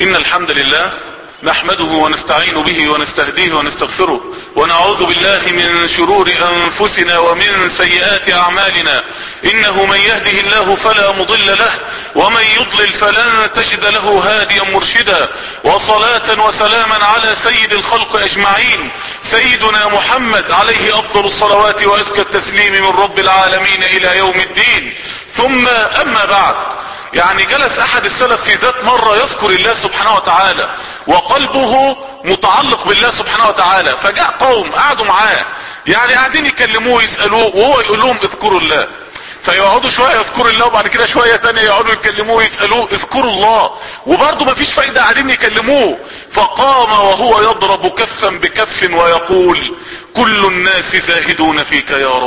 إن الحمد لله نحمده ونستعين به ونستهديه ونستغفره ونعوذ بالله من شرور انفسنا ومن سيئات اعمالنا انه من يهده الله فلا مضل له ومن يضلل فلن تجد له هاديا مرشدا وصلاة وسلاما على سيد الخلق اجمعين سيدنا محمد عليه افضل الصلوات وازكى التسليم من رب العالمين الى يوم الدين ثم اما بعد يعني جلس احد السلف في ذات مرة يذكر الله سبحانه وتعالى وقلبه متعلق بالله سبحانه وتعالى فجاء قوم قعدوا معاه يعني قاعدين يكلموه يسألوه وهو يقول لهم اذكروا الله فيقعدوا شوية يذكروا الله وبعد كده شوية تانية يقعدوا يكلموه يسألوه اذكروا الله وبرضه مفيش فايدة قاعدين يكلموه فقام وهو يضرب كفا بكف ويقول كل الناس زاهدون فيك يا رب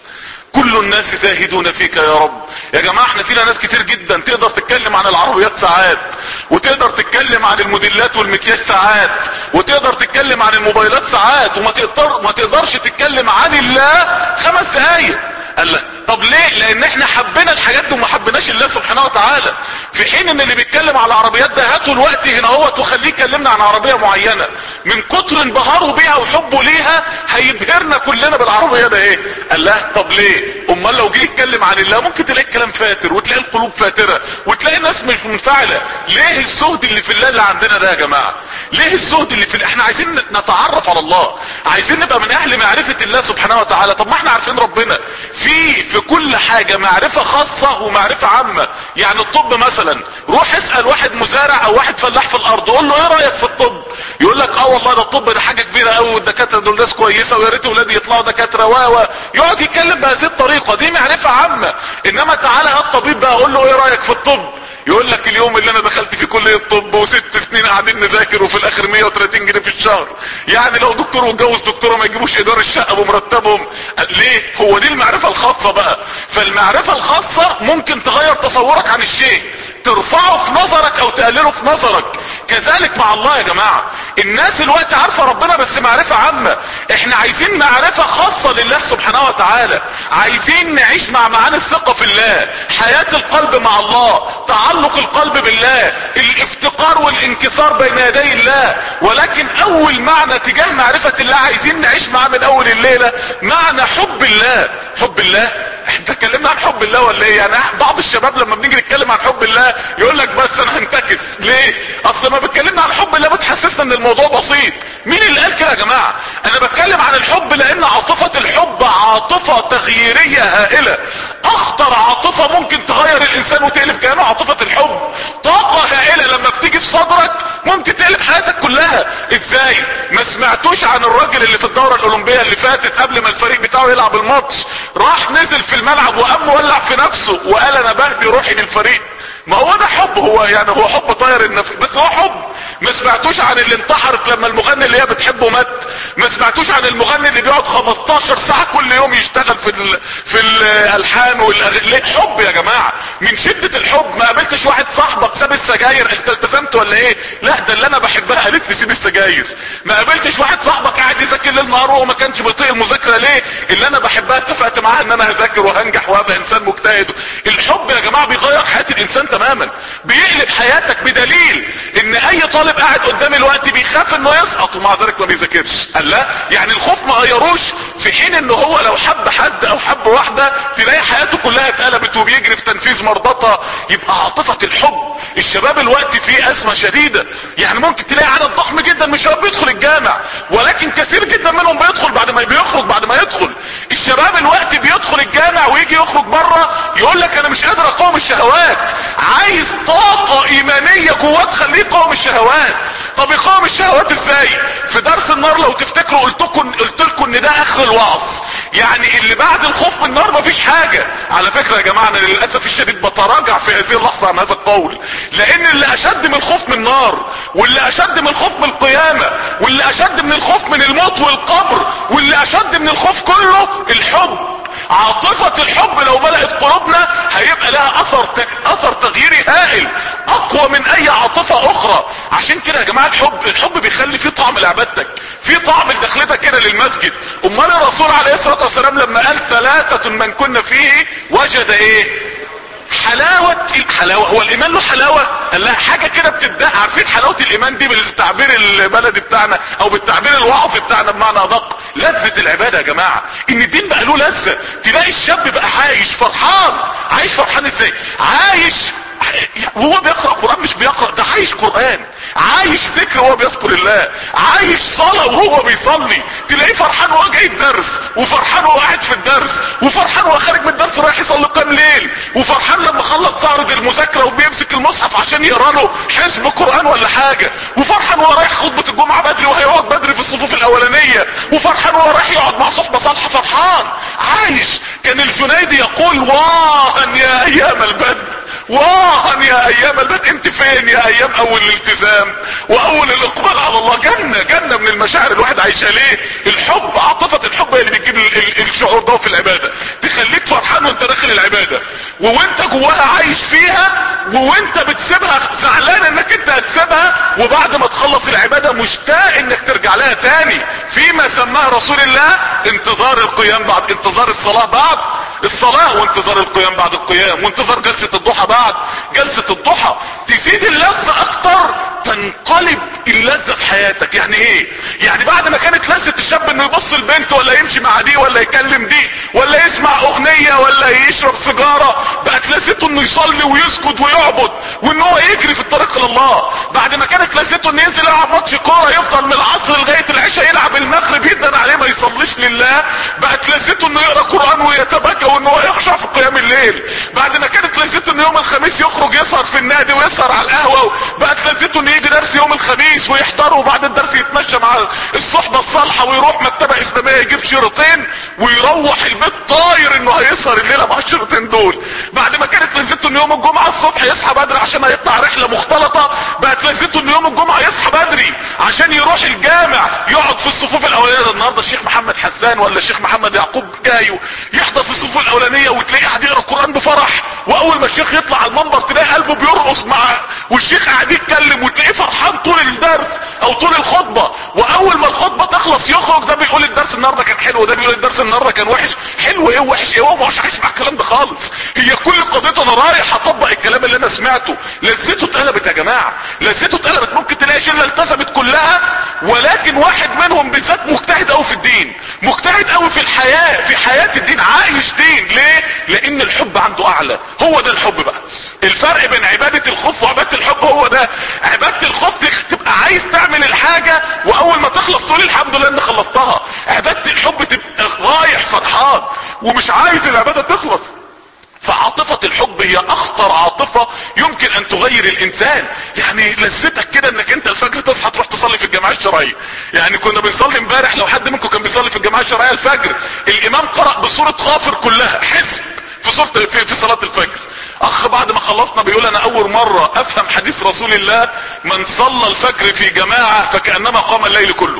كل الناس زاهدون فيك يا رب يا جماعة احنا فينا ناس كتير جدا تقدر تتكلم عن العربيات ساعات وتقدر تتكلم عن الموديلات والمكياج ساعات وتقدر تتكلم عن الموبايلات ساعات وما تقدر ما تقدرش تتكلم عن الله خمس دقايق قال لا طب ليه لان احنا حبينا الحاجات دي وما حبيناش الله سبحانه وتعالى في حين ان اللي بيتكلم على العربيات ده هاته الوقت هنا هو وخليه يكلمنا عن عربية معينة من كتر انبهاره بيها وحبه ليها هيبهرنا كلنا بالعربية ده ايه قال لا طب ليه امال لو جه يتكلم عن الله ممكن تلاقي الكلام فاتر وتلاقي القلوب فاترة وتلاقي الناس مش منفعلة ليه الزهد اللي في الله اللي عندنا ده يا جماعة ليه الزهد اللي في احنا عايزين نتعرف على الله عايزين نبقى من اهل معرفة الله سبحانه وتعالى طب ما احنا عارفين ربنا في في كل حاجة معرفة خاصة ومعرفة عامة يعني الطب مثلا روح اسأل واحد مزارع او واحد فلاح في الارض قول له ايه رأيك في الطب يقول لك اه والله ده الطب ده حاجة كبيرة قوي والدكاترة دول ناس كويسة ويا ريت ولادي يطلعوا دكاترة و يقعد يتكلم بهذه الطريقة دي معرفة عامة انما تعالى هات طبيب بقى قول له ايه رأيك في الطب يقول لك اليوم اللي انا دخلت في كلية طب وست سنين قاعدين نذاكر وفي الاخر 130 جنيه في الشهر يعني لو دكتور واتجوز دكتورة ما يجيبوش ايجار الشقة بمرتبهم ليه هو دي المعرفة الخاصة بقى فالمعرفة الخاصة ممكن تغير تصورك عن الشيء ترفعه في نظرك او تقلله في نظرك كذلك مع الله يا جماعة الناس الوقت عارفة ربنا بس معرفة عامة احنا عايزين معرفة خاصة لله سبحانه وتعالى عايزين نعيش مع معاني الثقة في الله حياة القلب مع الله تعلق القلب بالله الافتقار والانكسار بين يدي الله ولكن اول معنى تجاه معرفة الله عايزين نعيش معاه من اول الليلة معنى حب الله حب الله احنا اتكلمنا عن حب الله ولا ايه يعني بعض الشباب لما بنيجي نتكلم عن حب الله يقول لك بس انا هنتكس ليه اصل ما بتكلمنا عن حب الله بتحسسنا ان الموضوع بسيط مين اللي قال كده يا جماعة انا بتكلم عن الحب لان عاطفة الحب عاطفة تغييرية هائلة اخطر عاطفة ممكن تغير الانسان وتقلب كيانه عاطفة الحب طاقة هائلة لما بتيجي في صدرك ممكن تقلب حياتك كلها ازاي ما سمعتوش عن الراجل اللي في الدورة الاولمبية اللي فاتت قبل ما الفريق بتاعه يلعب الماتش راح نزل في الملعب وقام مولع في نفسه وقال انا بهدي روحي للفريق ما هو ده حب هو يعني هو حب طاير النفس بس هو حب ما سمعتوش عن اللي انتحرت لما المغني اللي هي بتحبه مات ما سمعتوش عن المغني اللي بيقعد 15 ساعة كل يوم يشتغل في ال في الالحان والاغاني حب يا جماعة من شدة الحب ما قابلتش واحد صاحبك ساب السجاير انت التزمت ولا ايه لا ده اللي انا بحبها قالت لي سيب السجاير ما قابلتش واحد صاحبك قاعد يذاكر ليل نهار وهو ما كانش بيطيق المذاكرة ليه اللي انا بحبها اتفقت معاها ان انا هذاكر وهنجح وهبقى انسان مجتهد الحب يا جماعة بيغير حياة الانسان تماما بيقلب حياتك بدليل ان اي طالب قاعد قدامي الوقت بيخاف انه يسقط ومع ذلك ما بيذاكرش قال لا يعني الخوف ما غيروش في حين ان هو لو حب حد او حب واحدة تلاقي حياته كلها اتقلبت وبيجري في تنفيذ مرضاتها يبقى عاطفة الحب الشباب الوقت فيه ازمة شديدة يعني ممكن تلاقي عدد ضخم جدا من الشباب بيدخل الجامع ولكن كثير جدا منهم بيدخل بعد ما بيخرج بعد ما يدخل الشباب الوقت بيدخل الجامع ويجي يخرج بره يقول لك انا مش قادر اقاوم الشهوات عايز طاقة ايمانية جواه تخليه يقاوم الشهوات طب يقاوم الشهوات ازاي في درس النار لو تفتكروا قلت لكم قلت لكم ان ده اخر الوعظ يعني اللي بعد الخوف من النار مفيش حاجة على فكرة يا جماعة انا للأسف الشديد بتراجع في هذه اللحظة عن هذا القول لان اللي اشد من الخوف من النار واللي اشد من الخوف من القيامة واللي اشد من الخوف من الموت والقبر واللي اشد من الخوف كله الحب عاطفة الحب لو ملأت قلوبنا هيبقى لها اثر تك... اثر تغييري هائل اقوى من اي عاطفة اخرى عشان كده يا جماعة الحب الحب بيخلي فيه طعم لعبادتك فيه طعم لدخلتك كده للمسجد امال الرسول عليه الصلاة والسلام لما قال ثلاثة من كنا فيه وجد ايه حلاوة الحلاوة هو الايمان له حلاوة قال لها حاجة كده بتدق عارفين حلاوة الايمان دي بالتعبير البلدي بتاعنا او بالتعبير الوعظي بتاعنا بمعنى ادق لذة العبادة يا جماعة ان الدين بقى له لذة تلاقي الشاب بقى عايش فرحان عايش فرحان ازاي عايش وهو بيقرأ قرآن مش بيقرأ ده عايش قرآن عايش ذكر وهو بيذكر الله عايش صلاة وهو بيصلي تلاقيه فرحان وهو جاي الدرس وفرحان وهو قاعد في الدرس وفرحان وهو خارج من الدرس رايح يصلي قيام ليل وفرحان لما خلص تعرض المذاكرة وبيمسك المصحف عشان يقرا له حزب قرآن ولا حاجة وفرحان وهو رايح خطبة الجمعة بدري وهيقعد بدري في الصفوف الاولانية وفرحان وهو رايح يقعد مع صحبة صالحة فرحان عايش كان الجنيدي يقول واها يا ايام البدر واها يا ايام البدء انت فين يا ايام اول الالتزام واول الاقبال على الله جنة جنة من المشاعر الواحد عايشها ليه الحب عاطفة الحب هي اللي بتجيب ال- ال- الشعور ده في العبادة تخليك فرحان وانت داخل العبادة وانت جواها عايش فيها وانت بتسيبها زعلان انك انت هتسيبها وبعد ما تخلص العبادة مشتاق انك ترجع لها تاني فيما سماه رسول الله انتظار القيام بعد انتظار الصلاة بعد الصلاة وانتظار القيام بعد القيام وانتظار جلسة الضحى بعد جلسة الضحى تزيد اللذة اكتر تنقلب اللذة في حياتك يعني ايه يعني بعد ما كانت لذة الشاب انه يبص البنت ولا يمشي مع دي ولا يكلم دي ولا يسمع اغنية ولا يشرب سيجارة بقت لذته انه يصلي ويسجد ويعبد وان هو يجري في الطريق لله بعد ما كانت لذته انه ينزل يلعب ماتش كورة يفضل من العصر لغاية العشاء يلعب المغرب يدن عليه ما يصليش لله بقت لذته انه يقرا قرآن ويتبكى وان هو يخشع في قيام الليل بعد ما كانت لذته انه يوم الخميس يخرج يسهر في النادي ويسهر على القهوة بقت لذته انه يجي درس يوم الخميس ويحضره وبعد الدرس يتمشى مع الصحبة الصالحة ويروح مكتبة اسلامية يجيب شريطين ويروح البيت طاير انه هيسهر الليلة مع الشريطين دول بعد ما كانت لذته انه يوم الجمعة الصبح يصحى بدري عشان هيطلع رحلة مختلطة بقت لذته انه يوم الجمعة يصحى بدري عشان يروح الجامع يقعد في الصفوف الاولانية النهاردة الشيخ محمد حسان ولا الشيخ محمد يعقوب جاي يحضر في الصفوف الاولانية وتلاقيه قاعد يقرا القرآن بفرح واول ما الشيخ يطلع على المنبر تلاقي قلبه بيرقص مع والشيخ قاعد يتكلم وتلاقيه فرحان طول الدرس او طول الخطبة واول ما الخطبة تخلص يخرج ده بيقول الدرس النهاردة كان حلو ده بيقول الدرس النهاردة كان وحش حلو ايه وحش ايه هو مش عايش مع الكلام ده خالص هي كل قضيته انا رايح اطبق الكلام اللي انا سمعته لذته اتقلبت يا جماعة لذته اتقلبت ممكن تلاقي شلة التزمت كلها ولكن واحد منهم بالذات مجتهد قوي في الدين مجتهد قوي في الحياة في حياة الدين عايش دين ليه لان الحب عنده اعلى هو ده الحب بقى الفرق بين عبادة الخوف وعبادة الحب هو ده عبادة الخوف دي تبقى عايز تعمل الحاجة واول ما تخلص تقول الحمد لله اني خلصتها عبادة الحب تبقى رايح فرحان ومش عايز العبادة تخلص فعاطفة الحب هي اخطر عاطفة يمكن ان تغير الانسان يعني لذتك كده انك انت الفجر تصحى تروح تصلي في الجماعة الشرعية يعني كنا بنصلي امبارح لو حد منكم كان بيصلي في الجماعة الشرعية الفجر الامام قرأ بصورة غافر كلها حزب في صورة في, في صلاة الفجر اخ بعد ما خلصنا بيقول انا اول مرة افهم حديث رسول الله من صلى الفجر في جماعة فكأنما قام الليل كله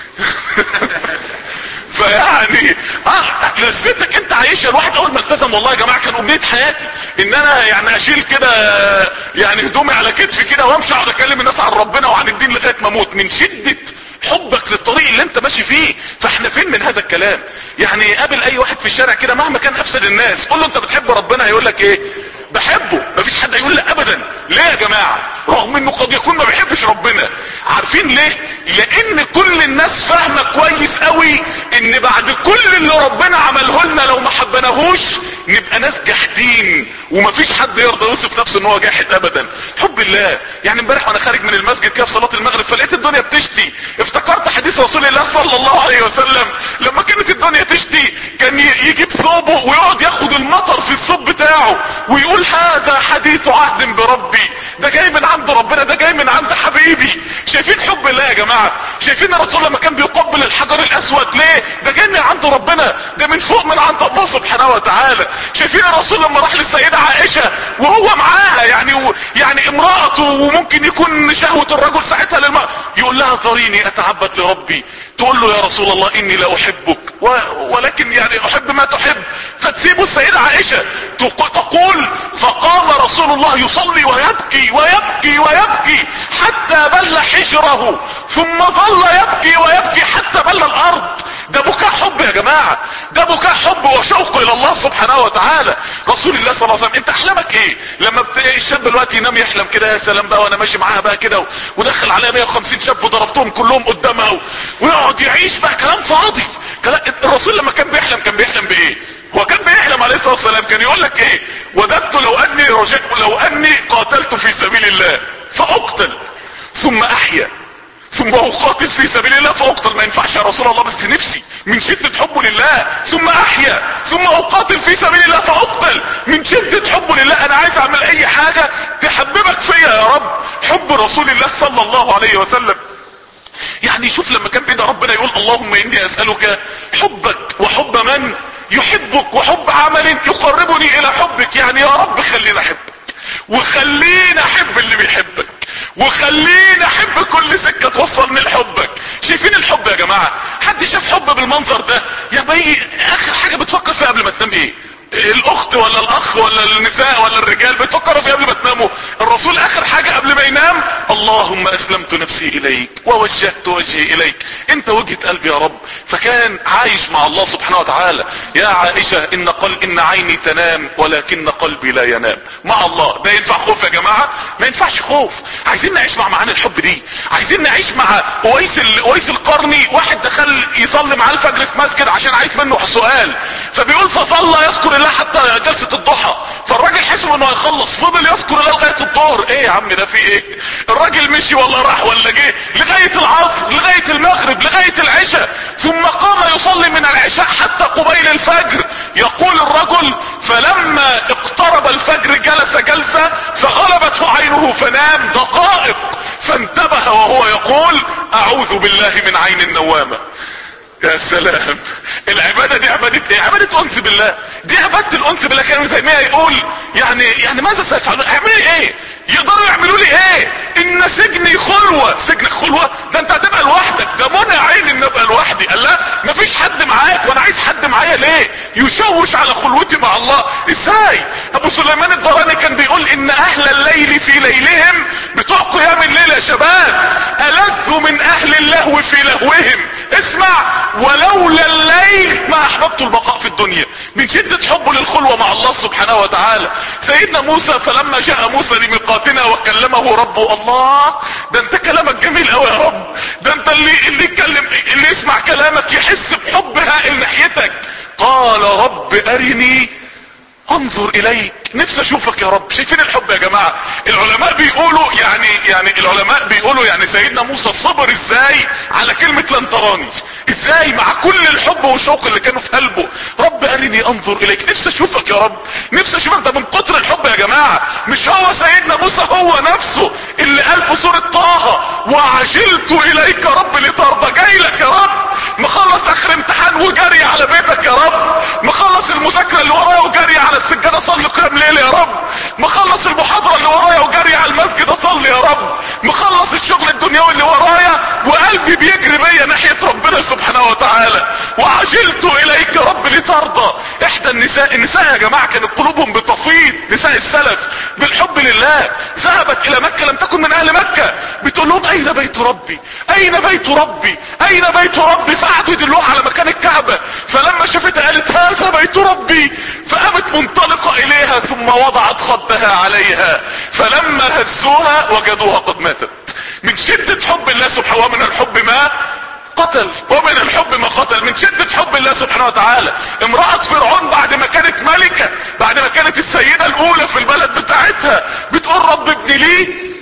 فيعني اه لذتك انت عايشها الواحد اول ما التزم والله يا جماعه كان امنيه حياتي ان انا يعني اشيل كده يعني هدومي على كتفي كده وامشي اقعد اكلم الناس عن ربنا وعن الدين لغايه ما اموت من شده حبك للطريق اللي انت ماشي فيه فاحنا فين من هذا الكلام يعني قابل اي واحد في الشارع كده مهما كان افسد الناس قول له انت بتحب ربنا هيقول لك ايه بحبه مفيش حد هيقول لا ابدا ليه يا جماعة رغم انه قد يكون ما بيحبش ربنا عارفين ليه لان كل الناس فاهمة كويس قوي ان بعد كل اللي ربنا عمله لنا لو ما حبناهوش نبقى ناس جاحدين ومفيش حد يرضى يوصف نفسه ان هو جاحد ابدا حب الله يعني امبارح وانا خارج من المسجد كده في صلاة المغرب فلقيت الدنيا بتشتي افتكرت حديث رسول الله صلى الله عليه وسلم لما كانت الدنيا تشتي كان يجيب ثوبه ويقعد ياخد المطر في الثوب بتاعه ويقول هذا حديث عهد بربي ده جاي من عند ربنا ده جاي من عند حبيبي شايفين حب الله يا جماعة شايفين الرسول لما كان بيقبل الحجر الاسود ليه ده جاي من عند ربنا ده من فوق من عند الله سبحانه وتعالى شايفين الرسول لما راح للسيدة عائشة وهو معاها يعني و يعني امرأته وممكن يكون شهوة الرجل ساعتها للمرأة يقول لها ذريني اتعبد لربي تقول له يا رسول الله اني لا احبك و... ولكن يعني احب ما تحب فتسيبه السيدة عائشة تقول فقام رسول الله يصلي ويبكي ويبكي ويبكي حتى بل حجره ثم ظل يبكي ويبكي حتى بل الارض ده بكاء حب يا جماعة ده بكاء حب وشوق الى الله سبحانه وتعالى رسول الله صلى الله عليه وسلم انت احلامك ايه لما الشاب دلوقتي ينام يحلم كده يا سلام بقى وانا ماشي معاها بقى كده ودخل عليها 150 شاب وضربتهم كلهم قدامها ويقعد يعيش بقى كلام فاضي كلام الرسول لما كان بيحلم كان بيحلم بايه هو كان بيحلم عليه الصلاه والسلام كان يقول لك ايه وددت لو اني رجعت لو اني قاتلت في سبيل الله فاقتل ثم احيا ثم اقاتل في سبيل الله فاقتل ما ينفعش يا رسول الله بس نفسي من شدة حبه لله ثم احيا ثم اقاتل في سبيل الله فاقتل من شدة حبه لله انا عايز اعمل اي حاجة تحببك فيا يا رب حب رسول الله صلى الله عليه وسلم يعني شوف لما كان بيدعي ربنا يقول اللهم اني اسألك حبك وحب من يحبك وحب عمل يقربني الى حبك يعني يا رب خلينا احبك وخلينا احب اللي بيحبك وخلينا احب كل سكة توصلني لحبك شايفين الحب يا جماعة حد شاف حب بالمنظر ده يا بي اخر حاجة بتفكر فيها قبل ما تنام ايه الاخت ولا الاخ ولا النساء ولا الرجال بتفكروا فيه قبل ما تناموا الرسول اخر حاجة قبل ما ينام اللهم اسلمت نفسي اليك ووجهت وجهي اليك انت وجهة قلبي يا رب فكان عايش مع الله سبحانه وتعالى يا عائشة ان قل ان عيني تنام ولكن قلبي لا ينام مع الله ده ينفع خوف يا جماعة ما ينفعش خوف عايزين نعيش مع معاني الحب دي عايزين نعيش مع اويس اويس القرني واحد دخل يصلي مع الفجر في مسجد عشان عايز منه سؤال فبيقول فصلى يذكر الله حتى جلسة الضحى فالراجل حسب انه هيخلص فضل يذكر الله لغاية الظهر ايه يا عم ده في ايه الراجل مشي ولا راح ولا جه لغاية العصر لغاية المغرب لغاية العشاء ثم قام يصلي من العشاء حتى قبيل الفجر يقول الرجل فلما اقترب الفجر جلس جلسة فغلبته عينه فنام دقائق فانتبه وهو يقول اعوذ بالله من عين النوامة يا سلام العبادة دي عبادة ايه عبادة انس بالله دي عبادة الانس بالله كان تيمية يقول يعني يعني ماذا سيفعلون اعملوا ايه يقدروا يعملوا لي ايه ان سجني خلوة سجن خلوة ده انت هتبقى لوحدك ده منع عين ان ابقى لوحدي قال لا مفيش حد معاك وانا عايز حد معايا ليه يشوش على خلوتي مع الله ازاي ابو سليمان الدراني كان بيقول ان اهل الليل في ليلهم بتوع قيام الليل يا شباب الذوا من اهل اللهو في لهوهم اسمع ولولا الليل ما احببت البقاء في الدنيا من شدة حبه للخلوة مع الله سبحانه وتعالى سيدنا موسى فلما جاء موسى لميقاتنا وكلمه ربه الله ده انت كلامك جميل قوي يا رب ده انت اللي اللي يتكلم اللي يسمع كلامك يحس بحب هائل ناحيتك قال رب ارني انظر اليك نفسي اشوفك يا رب شايفين الحب يا جماعة العلماء بيقولوا يعني يعني العلماء بيقولوا يعني سيدنا موسى صبر ازاي على كلمة لن تراني ازاي مع كل الحب والشوق اللي كانوا في قلبه رب ارني انظر اليك نفسي اشوفك يا رب نفسي اشوفك ده من كتر الحب يا جماعة مش هو سيدنا موسى هو نفسه اللي قال في سورة طه وعجلت اليك رب لترضى جاي لك يا رب مخلص اخر امتحان وجري على بيتك يا رب مخلص المذاكرة اللي ورايا وجري على السجادة صلي قيام ليل يا رب مخلص المحاضرة اللي ورايا وجري على المسجد اصلي يا رب مخلص الشغل الدنيوي اللي ورايا وقلبي بيجري بيا ناحية ربنا سبحانه وتعالى وعجلت اليك رب لترضى احدى النساء النساء يا جماعة كانت قلوبهم بتفيض نساء السلف بالحب لله ذهبت الى مكة لم تكن من اهل مكة بتقول لهم اين بيت ربي اين بيت ربي اين بيت ربي فقعدوا يدلوها على مكان الكعبة فلما شافتها قالت هذا بيت ربي فقامت منطلقة اليها ثم وضعت خدها عليها فلما هزوها وجدوها قد ماتت من شدة حب الله سبحانه ومن الحب ما قتل ومن الحب ما قتل من شدة حب الله سبحانه وتعالى امرأة فرعون بعد ما كانت ملكة بعد ما كانت السيدة الاولى في البلد بتاعتها بتقول رب ابن لي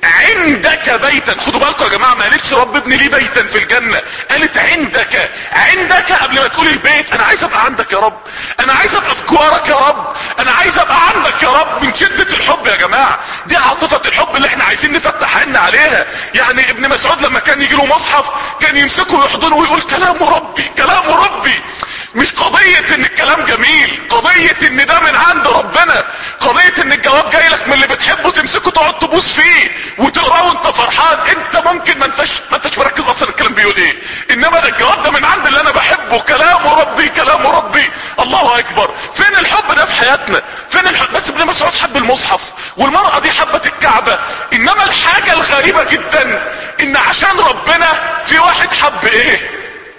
عندك بيتا خدوا بالكم يا جماعة ما قالتش رب ابن لي بيتا في الجنة قالت عندك عندك قبل ما تقول البيت انا عايز ابقى عندك يا رب انا عايز ابقى في جوارك يا رب انا عايز ابقى عندك يا رب من شدة الحب يا جماعة دي عاطفة الحب اللي احنا عايزين نفتح عنا عليها يعني ابن مسعود لما كان يجي له مصحف كان يمسكه ويحضنه ويقول كلام ربي كلام ربي مش قضية ان الكلام جميل قضية ان ده من عند ربنا قضية ان الجواب جاي لك من اللي بتحبه تمسكه تقعد تبوس فيه وتقراه وانت فرحان انت ممكن ما انتش ما انتش مركز اصلا الكلام بيقول ايه انما الجواب ده من عند اللي انا بحبه كلام ربي كلام ربي الله اكبر فين الحب ده في حياتنا فين الحب بس ابن مسعود حب المصحف والمرأة دي حبت الكعبة انما الحاجة الغريبة جدا ان عشان ربنا في واحد حب ايه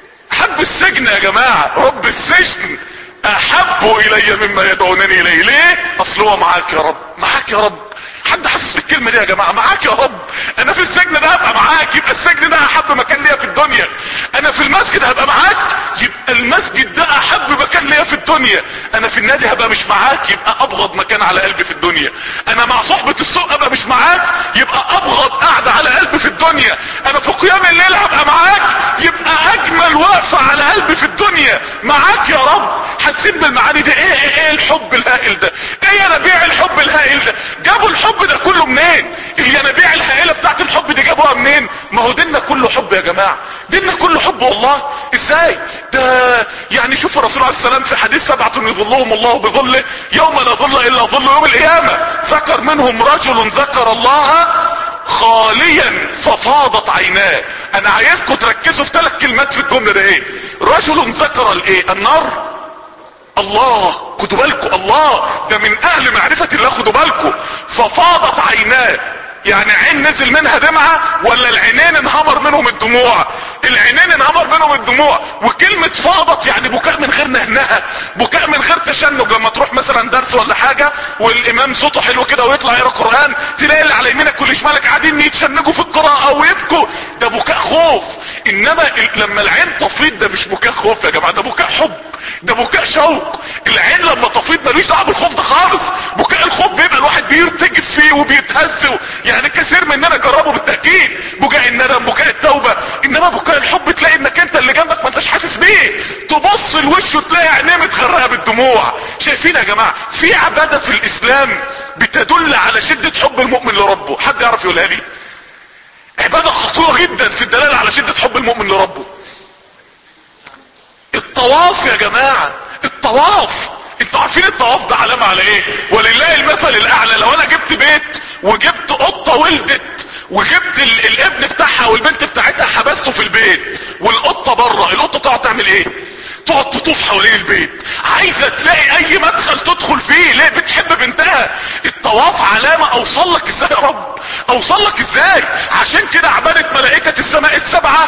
احب السجن يا جماعة رب السجن احب الي مما يدعونني اليه ليه اصل هو معاك يا رب معاك يا رب حد حاسس بالكلمه دي يا جماعه معاك يا رب انا في السجن ده هبقى معاك يبقى السجن ده احب مكان ليا في الدنيا انا في المسجد هبقى معاك يبقى المسجد ده احب مكان ليا في الدنيا انا في النادي هبقى مش معاك يبقى ابغض مكان على قلبي في الدنيا انا مع صحبة السوق ابقى مش معاك يبقى ابغض قاعدة على قلبي في الدنيا انا في قيام الليل هبقى معاك يبقى اجمل وقفة على قلبي في الدنيا معاك يا رب حاسين بالمعاني دي ايه ايه, إيه الحب الهائل ده ايه ينابيع الحب الهائل ده جابوا الحب ده كله منين الينابيع الهائلة بتاعت الحب دي جابوها منين ما هو ديننا كله حب يا جماعة ديننا كله حب والله ازاي ده يعني شوف الرسول عليه السلام في حديث سبعة يظلهم الله بظله يوم لا ظل الا ظل يوم القيامة ذكر منهم رجل ذكر الله خاليا ففاضت عيناه انا عايزكم تركزوا في ثلاث كلمات في الجملة ده ايه رجل ذكر الايه النار الله خدوا بالكم الله ده من اهل معرفة الله خدوا بالكم ففاضت عيناه يعني عين نزل منها دمعة ولا العينين انهمر منهم الدموع العينين انهمر منهم الدموع وكلمة فاضت يعني بكاء من غير نهنها بكاء من غير تشنج لما تروح مثلا درس ولا حاجة والامام صوته حلو كده ويطلع يقرا قرآن تلاقي اللي على يمينك واللي شمالك قاعدين يتشنجوا في القراءة ويبكوا ده بكاء خوف انما لما العين تفيض ده مش بكاء خوف يا جماعة ده بكاء حب ده بكاء شوق العين لما تفيض ملوش دعوه بالخوف ده خالص بكاء الخوف بيبقى الواحد بيرتجف فيه وبيتهز يعني كثير مننا جربه بالتاكيد بكاء الندم بكاء التوبه انما بكاء الحب تلاقي انك انت اللي جنبك ما انتش حاسس بيه تبص لوشه تلاقي عينيه متغرقه بالدموع شايفين يا جماعه في عباده في الاسلام بتدل على شده حب المؤمن لربه حد يعرف يقولها لي عباده خطيره جدا في الدلاله على شده حب المؤمن لربه الطواف يا جماعة الطواف انتوا عارفين الطواف ده علامة على ايه ولله المثل الاعلى لو انا جبت بيت وجبت قطة ولدت وجبت ال الابن بتاعها والبنت بتاعتها حبسته في البيت والقطة بره القطة تقعد تعمل ايه تقعد تطوف حوالين البيت عايزة تلاقي اي مدخل تدخل فيه ليه بتحب بنتها الطواف علامة اوصل لك ازاي يا رب اوصل لك ازاي عشان كده عبادة ملائكة السماء السبعة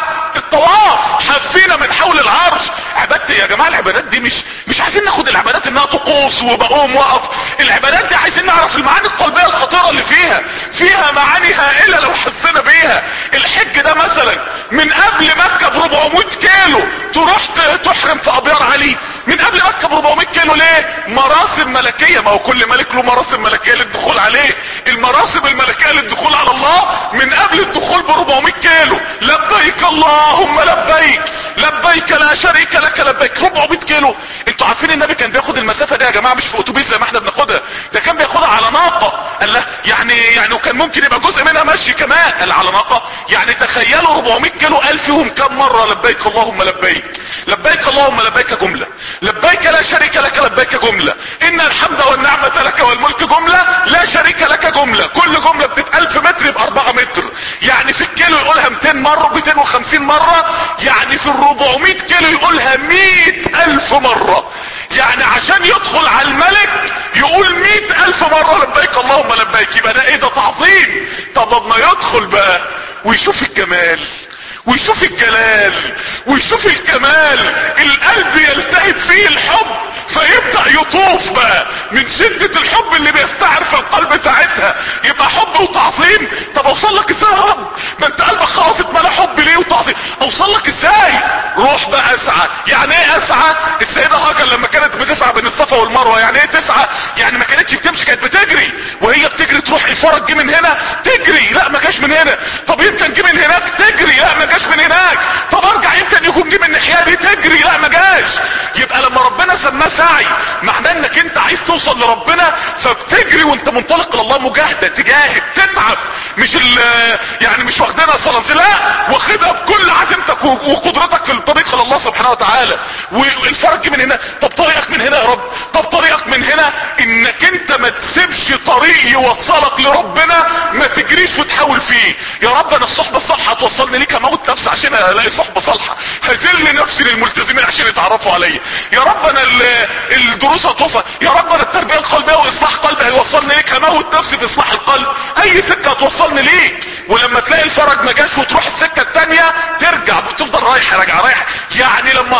الطواف حافين من حول العرش عبادة يا جماعة العبادات دي مش مش عايزين ناخد العبادات انها طقوس وبقوم وقف العبادات دي عايزين نعرف المعاني القلبية الخطيرة اللي فيها فيها معاني هائلة لو حسينا بيها الحج ده مثلا من قبل مكة ب 400 كيلو تروح تحرم في ابيار علي من قبل مكة ب 400 كيلو ليه مراسم ملكية ما هو كل ملك له مراسم ملكية للدخول عليه المراسم الملكية للدخول على الله من قبل الدخول ب 400 كيلو لبيك اللهم لبيك لبيك لا شريك لك لبيك 400 كيلو انتوا عارفين النبي كان بياخد المسافة دي يا جماعة مش في اتوبيس زي ما احنا بناخدها ده كان بياخدها على ناقة قال له يعني يعني وكان ممكن يبقى جزء منها مشي كمان قال على ناقة يعني تخيلوا 400 كيلو قال فيهم كم مرة لبيك اللهم لبيك لبيك اللهم لبيك جملة لبيك لا شريك لك لبيك جملة ان الحمد والنعمة لك والملك جملة لا شريك لك جملة كل جملة بتتقال في متر يبقى 4 متر يعني في الكيلو يقولها 200 مرة 250 مرة يعني في ال 400 كيلو يقولها 100 الف مرة يعني عشان يدخل على الملك يقول 100 الف مرة لبيك اللهم لبيك يبقى ده ايه ده تعظيم طب ما يدخل بقى ويشوف الجمال ويشوف الجلال ويشوف الكمال القلب يلتهب فيه الحب فيبدأ يطوف بقى من شدة الحب اللي بيستعر في القلب ساعتها يبقى حب وتعظيم طب اوصل لك ازاي يا رب ما انت قلبك خلاص اتملى حب ليه وتعظيم اوصل لك ازاي روح بقى اسعى يعني ايه اسعى السيدة هاجر لما كانت بتسعى بين الصفا والمروة يعني ايه تسعى يعني ما كانتش بتمشي كانت بتجري وهي بتجري تروح الفرج جه من هنا تجري لا ما جاش من هنا طب يمكن جه من هناك تجري لا ما جاش من هناك طب ارجع يمكن يكون جه من الناحيه دي تجري لا ما جاش يبقى لما ربنا سماه سعي معناه انك انت عايز توصل لربنا فبتجري وانت منطلق لله مجاهده تجاهد تتعب مش ال يعني مش واخدينها صلاه لا واخدها بكل عزيمتك وقدرتك في الطريق لله سبحانه وتعالى والفرج من هنا طب طريقك من هنا يا رب طب طريقك من هنا انك انت ما تسيبش طريق يوصلك لربنا ما تجريش وتحاول فيه يا رب انا الصحبه الصالحه توصلني ليك اموت نفسي عشان الاقي صحبه صالحه هذل نفسي للملتزمين عشان يتعرفوا عليا يا رب انا الدروس هتوصل يا رب انا التربيه القلبيه واصلاح قلبي هيوصلني ليك هموت نفسي في اصلاح القلب اي سكه هتوصلني ليك ولما تلاقي الفرج ما جاش وتروح السكه الثانيه ترجع بتفضل رايح راجع رايح يعني لما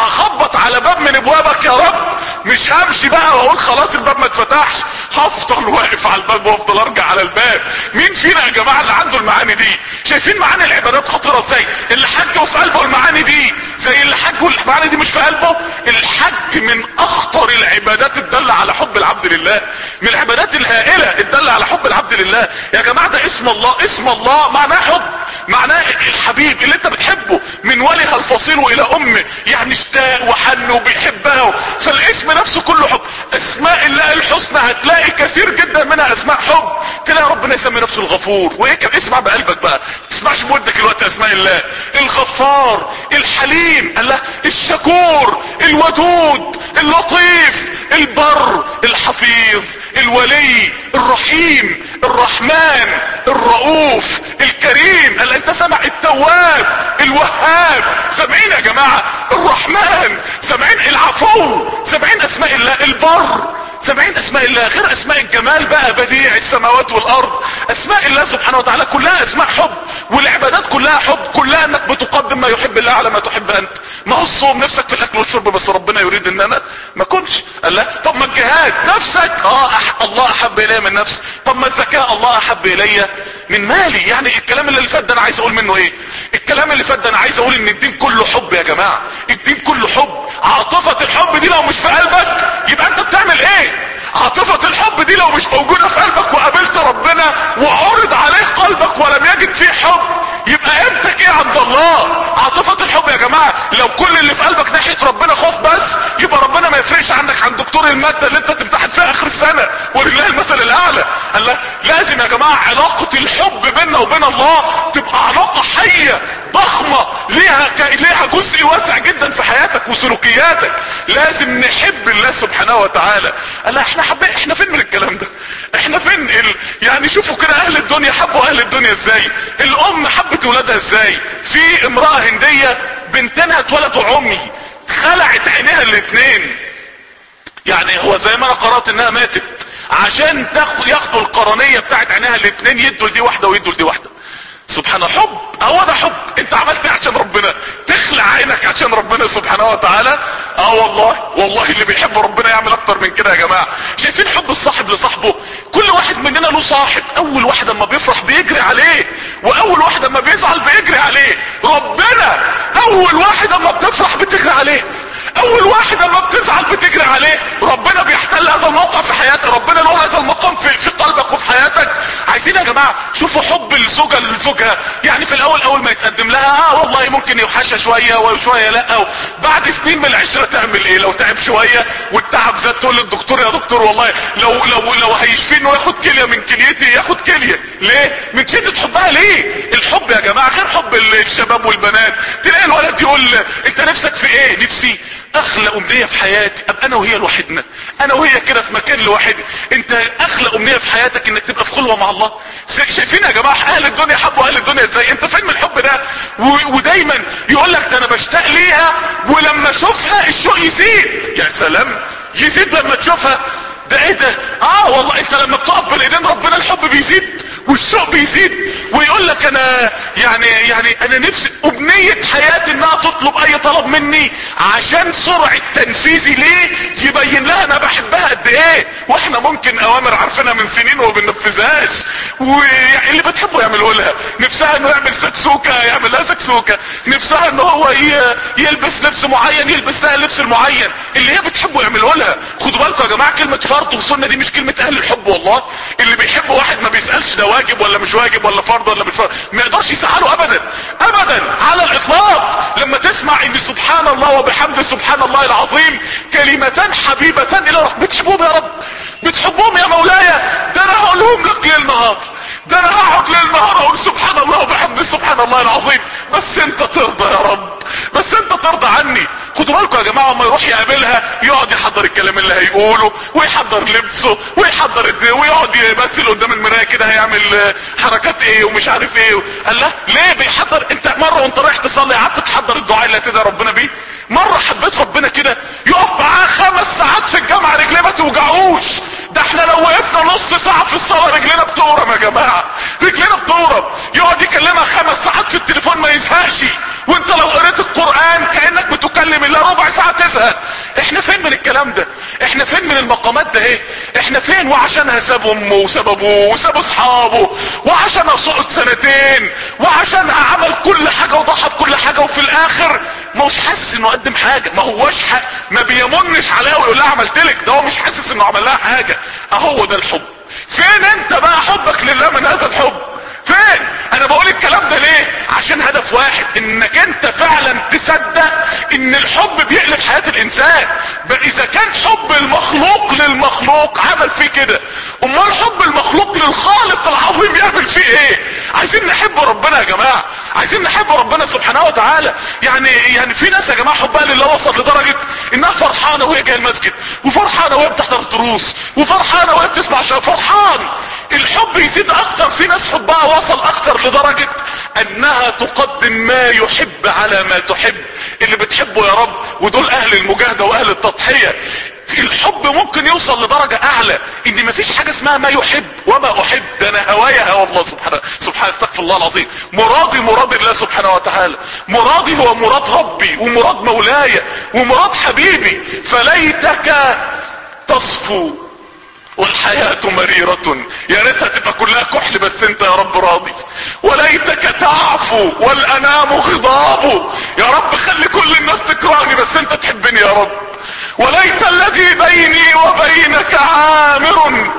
امشي بقى واقول خلاص الباب ما اتفتحش هفضل واقف على الباب وافضل ارجع على الباب مين فينا يا جماعه اللي عنده المعاني دي شايفين معاني العبادات خطيره ازاي اللي حج وفي قلبه المعاني دي زي اللي حج والمعاني دي مش في قلبه الحج من اخطر العبادات الداله على حب العبد لله من العبادات الهائله الداله على حب العبد لله يا جماعه ده اسم الله اسم الله معناه حب معناه الحبيب اللي انت بتحبه من ولها الفصيل الى امه يعني اشتاق وحن وبيحبها فالاسم نفسه كله حب اسماء الله الحسنى هتلاقي كثير جدا منها اسماء حب تلاقي ربنا يسمي نفسه الغفور وايه كان اسمع بقلبك بقى ما تسمعش بودك الوقت اسماء الله الغفار الحليم الله الشكور الودود اللطيف البر الحفيظ الولي الرحيم الرحمن الرؤوف الكريم قال انت سمع التواب الوهاب سامعين يا جماعة الرحمن سامعين العفو سامعين اسماء الله البر سامعين اسماء الله غير اسماء الجمال بقى بديع السماوات والارض اسماء الله سبحانه وتعالى كلها اسماء حب والعبادات كلها حب كلها انك بتقدم ما يحب الله على ما تحب انت ما هو الصوم نفسك في الاكل والشرب بس ربنا يريد ان انا ما كنتش قال لا طب ما الجهاد نفسك اه أح الله احب الي من نفسي طب ما الزكاة الله احب الي من مالي يعني الكلام اللي فات ده انا عايز اقول منه ايه الكلام اللي فات ده انا عايز اقول ان الدين كله حب يا جماعة الدين كله حب عاطفة الحب دي لو مش في قلبك يبقى انت بتعمل ايه عاطفة الحب دي لو مش موجودة في قلبك وقابلت ربنا وعرض عليه قلبك ولم يجد فيه حب يبقى قيمتك ايه عند الله عاطفة الحب يا جماعة لو كل اللي في قلبك ناحية ربنا خوف بس يبقى ربنا ما يفرقش عنك عن دكتور المادة اللي انت تمتحن فيها اخر السنة ولله المثل الاعلى قال لا لازم يا جماعة علاقة الحب بيننا وبين الله تبقى علاقة حية ضخمة ليها ك... ليها جزء واسع جدا في حياتك وسلوكياتك لازم نحب الله سبحانه وتعالى قال لا احنا حب احنا فين من الكلام ده احنا فين ال... يعني شوفوا كده اهل الدنيا حبوا اهل الدنيا ازاي الام حبت ولادها ازاي في امرأة هندية بنتها اتولدوا عمي خلعت عينيها الاتنين يعني هو زي ما انا قرأت انها ماتت عشان تاخد ياخدوا القرنية بتاعت عينيها الاتنين يدوا لدي واحدة ويدوا لدي واحدة سبحانه حب هو ده حب انت عملت ايه عشان ربنا تخلع عينك عشان ربنا سبحانه وتعالى اه والله والله اللي بيحب ربنا يعمل اكتر من كده يا جماعة شايفين حب الصاحب لصاحبه كل واحد مننا له صاحب اول واحد اما بيفرح بيجري عليه واول واحد اما بيزعل بيجري عليه ربنا اول واحد اما بتفرح بتجري عليه اول واحد اما بتزعل بتجري عليه ربنا بيحتل هذا الموقع في حياتك ربنا له هذا المقام في, في قلبك وفي حياتك عايزين يا جماعة شوفوا حب الزوجة لزوجها يعني في الاول اول ما يتقدم لها اه والله ممكن يوحشها شوية وشوية لا بعد سنين من العشرة تعمل ايه لو تعب شوية والتعب زاد تقول للدكتور يا دكتور والله لو لو لو هيشفيه انه ياخد كلية من كليتي ياخد كلية ليه من شدة حبها ليه الحب يا جماعة غير حب الشباب والبنات تلاقي الولد يقول انت نفسك في ايه نفسي اخلى امنية في حياتي ابقى انا وهي لوحدنا انا وهي كده في مكان لوحدنا انت اخلى امنية في حياتك انك تبقى في خلوة مع الله شايفين يا جماعة اهل الدنيا حبوا اهل الدنيا ازاي انت فين من الحب ده و... ودايما يقول لك ده انا بشتاق ليها ولما اشوفها الشوق يزيد يا سلام يزيد لما تشوفها ده ايه ده اه والله انت لما بتقف بين ايدين ربنا الحب بيزيد والشوق بيزيد ويقول لك انا يعني يعني انا نفسي امنية حياتي انها تطلب اي طلب مني عشان سرعة تنفيذي ليه يبين لها انا بحبها قد ايه واحنا ممكن اوامر عارفينها من سنين وما بننفذهاش واللي بتحبه يعمله لها نفسها انه يعمل سكسوكة يعمل لها سكسوكة نفسها ان هو يلبس لبس معين يلبس لها اللبس المعين اللي هي بتحبه يعمله لها خدوا بالكم يا جماعة كلمة فرض وسنة دي مش كلمة اهل الحب والله اللي بيحب واحد ما بيسألش ده واجب ولا مش واجب ولا فرض ولا مش فرض ما يقدرش يسأله ابدا ابدا على الاطلاق لما تسمع ان سبحان الله وبحمد سبحان الله العظيم كلمتان حبيبتان الى رب بتحبهم يا رب بتحبهم يا مولاي ده انا هقولهم لك ليل نهار ده انا هقعد ليل نهار اقول سبحان الله وبحمد سبحان الله العظيم بس انت ترضى يا رب بس انت ترضى عني خدوا بالكم يا جماعه اما يروح يقابلها يقعد يحضر الكلام اللي هيقوله ويحضر لبسه ويحضر الدنيا ويقعد يمثل قدام المرايه كده هيعمل حركات ايه ومش عارف ايه قال لا ليه بيحضر انت مره وانت رايح تصلي قعدت تحضر الدعاء اللي هتدعي ربنا بيه مره حبيت ربنا كده يقف معاه خمس ساعات في الجامعه رجليه ما توجعوش ده احنا لو وقفنا نص ساعه في الصلاه رجلينا بتورم يا جماعه رجلينا بتورم يقعد يكلمها خمس ساعات في التليفون ما يزهقش وانت لو قريت القران كانك بتكلم الله ربع ساعه تزهق احنا فين من الكلام ده احنا فين من ده ايه احنا فين وعشانها ساب امه وساب ابوه وساب اصحابه وعشانها سقط سنتين وعشانها عمل كل حاجة وضحى بكل حاجة وفي الاخر ما هوش حاسس انه قدم حاجة ما هوش حق ما بيمنش عليها ويقول لها عملت لك ده هو مش حاسس انه عمل لها حاجة اهو ده الحب فين انت بقى حبك لله من هذا الحب فين انا بقول الكلام ده ليه عشان هدف واحد انك انت فعلا تصدق ان الحب بيقلب حياة الانسان بقى اذا كان حب المخلوق للمخلوق عمل فيه كده امال حب المخلوق للخالق العظيم يعمل فيه ايه عايزين نحب ربنا يا جماعة عايزين نحب ربنا سبحانه وتعالى يعني يعني في ناس يا جماعة حبها لله وصل لدرجة انها فرحانة وهي جاية المسجد وفرحانة وهي بتحضر دروس وفرحانة وهي بتسمع شيء فرحان الحب يزيد اكتر في ناس حبها وصل اكتر لدرجة انها تقدم ما يحب على ما تحب اللي بتحبه يا رب ودول اهل المجاهدة واهل التضحية الحب ممكن يوصل لدرجة اعلى ان مفيش حاجة اسمها ما يحب وما احب ده انا هوايا هوا الله سبحانه سبحانه استغفر الله العظيم مرادي مراد الله سبحانه وتعالى مرادي هو مراد ربي ومراد مولاي ومراد حبيبي فليتك تصفو والحياة مريرة يا ريتها تبقى كلها كحل بس انت يا رب راضي وليتك تعفو والانام غضاب يا رب خلي كل الناس تكرهني بس انت تحبني يا رب وليت الذي بيني وبينك عامر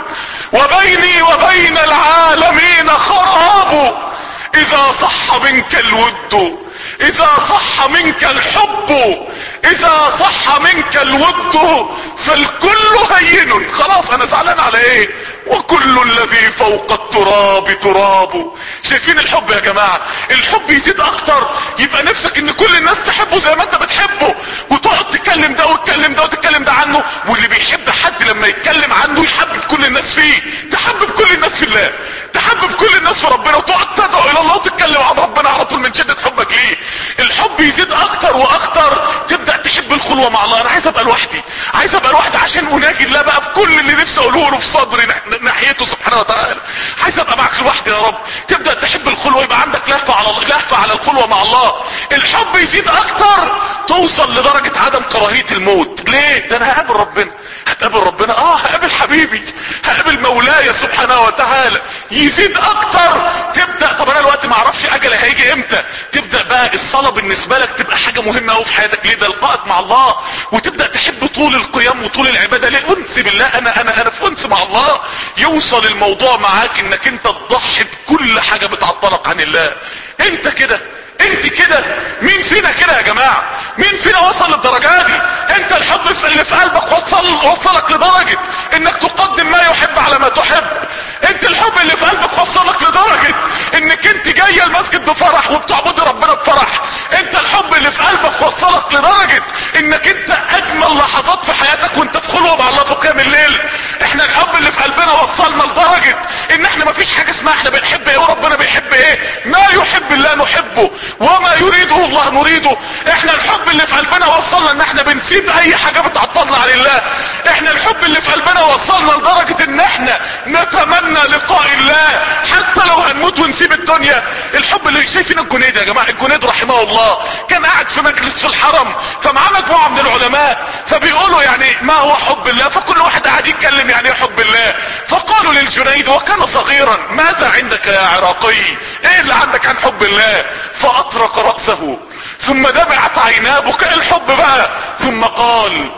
وبيني وبين العالمين خراب اذا صح منك الود اذا صح منك الحب اذا صح منك الود فالكل هين خلاص انا زعلان على ايه وكل الذي فوق التراب تراب شايفين الحب يا جماعة الحب يزيد اكتر يبقى نفسك ان كل الناس تحبه زي ما انت بتحبه وتقعد تتكلم ده وتتكلم ده وتتكلم ده عنه واللي بيحب حد لما يتكلم عنه يحبب كل الناس فيه تحبب كل الناس في الله تحبب كل الناس في ربنا وتقعد تدعو الى الله وتتكلم عن ربنا على طول من شدة حبك ليه الحب يزيد اكتر واكتر تبدأ تحب الخلوة مع الله انا عايز ابقى لوحدي عايز ابقى لوحدي عشان اناجي الله بقى بكل اللي نفسي اقوله له في صدري ناحيته سبحانه وتعالى عايز ابقى معاك لوحدي يا رب تبدأ تحب الخلوة يبقى عندك لهفة على لهفة على الخلوة مع الله الحب يزيد اكتر توصل لدرجة عدم كراهية الموت ليه ده انا هقابل ربنا هتقابل ربنا اه هقابل حبيبي هقابل مولاي سبحانه وتعالى يزيد اكتر تبدأ طب انا الوقت ما اعرفش اجل هيجي امتى تبدأ بقى الصلاة بالنسبة لك تبقى حاجة مهمة قوي في حياتك ليه ده لقائك مع الله وتبدأ تحب طول القيام وطول العبادة ليه انس بالله انا انا انا في انس مع الله يوصل الموضوع معاك انك انت تضحي بكل حاجة بتعطلك عن الله انت كده انت كده مين فينا كده يا جماعة مين فينا وصل للدرجة دي انت الحب اللي في قلبك وصل وصلك لدرجة انك تقدم ما يحب على ما تحب انت الحب اللي في قلبك وصلك لدرجة انك انت جاية المسجد بفرح وبتعبد ربنا بفرح انت الحب اللي في قلبك وصلك لدرجة انك انت اجمل لحظات في حياتك وانت في خلوة مع الله في قيام الليل احنا الحب اللي في قلبنا وصلنا لدرجة ان احنا مفيش حاجة اسمها احنا بنحب ايه وربنا بيحب ايه ما يحب الله نحبه وما يريده الله نريده احنا الحب اللي في قلبنا وصلنا ان احنا بنسيب اي حاجة بتعطلنا عن الله احنا الحب اللي في قلبنا وصلنا لدرجة ان احنا نتمنى لقاء الله حتى لو هنموت ونسيب الدنيا الحب اللي شايفين الجنيد يا جماعة الجنيد رحمه الله كان قاعد في مجلس في الحرم فمعاه مجموعة من العلماء فبيقولوا يعني ما هو حب الله فكل واحد قاعد يتكلم يعني ايه حب الله فقالوا للجنيد وكان صغيرا ماذا عندك يا عراقي ايه اللي عندك عن حب الله فاطرق رأسه ثم دمعت عيناه بكاء الحب بقى ثم قال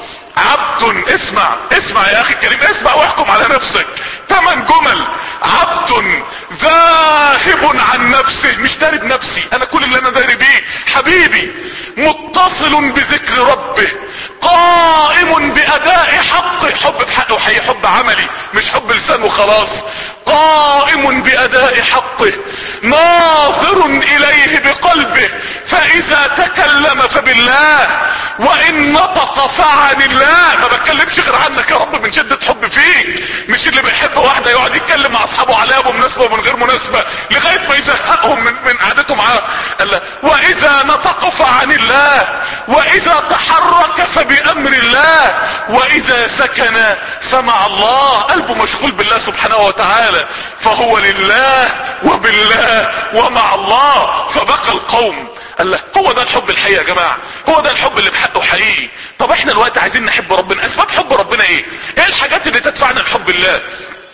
عبد اسمع اسمع يا اخي الكريم اسمع واحكم على نفسك ثمان جمل عبد ذاهب عن نفسه مش داري بنفسي انا كل اللي انا داري بيه حبيبي متصل بذكر ربه قائم باداء حقه حب بحقه وحي حب عملي مش حب لسان وخلاص قائم باداء حقه ناظر اليه بقلبه فاذا تكلم فبالله وان نطق فعن الله ما بتكلمش غير عنك يا رب من شدة حب فيك مش اللي بيحب واحدة يقعد يتكلم مع اصحابه عليها بمناسبة ومن غير مناسبة لغاية ما يزهقهم من, من قعدته معاه قال واذا نطق فعن الله واذا تحرك فبامر الله واذا سكن فمع الله قلبه مشغول بالله سبحانه وتعالى فهو لله وبالله ومع الله فبقى القوم قال له هو ده الحب الحقيقي يا جماعة هو ده الحب اللي بحقه حقيقي طب احنا الوقت عايزين نحب ربنا اسباب حب ربنا ايه ايه الحاجات اللي تدفعنا لحب الله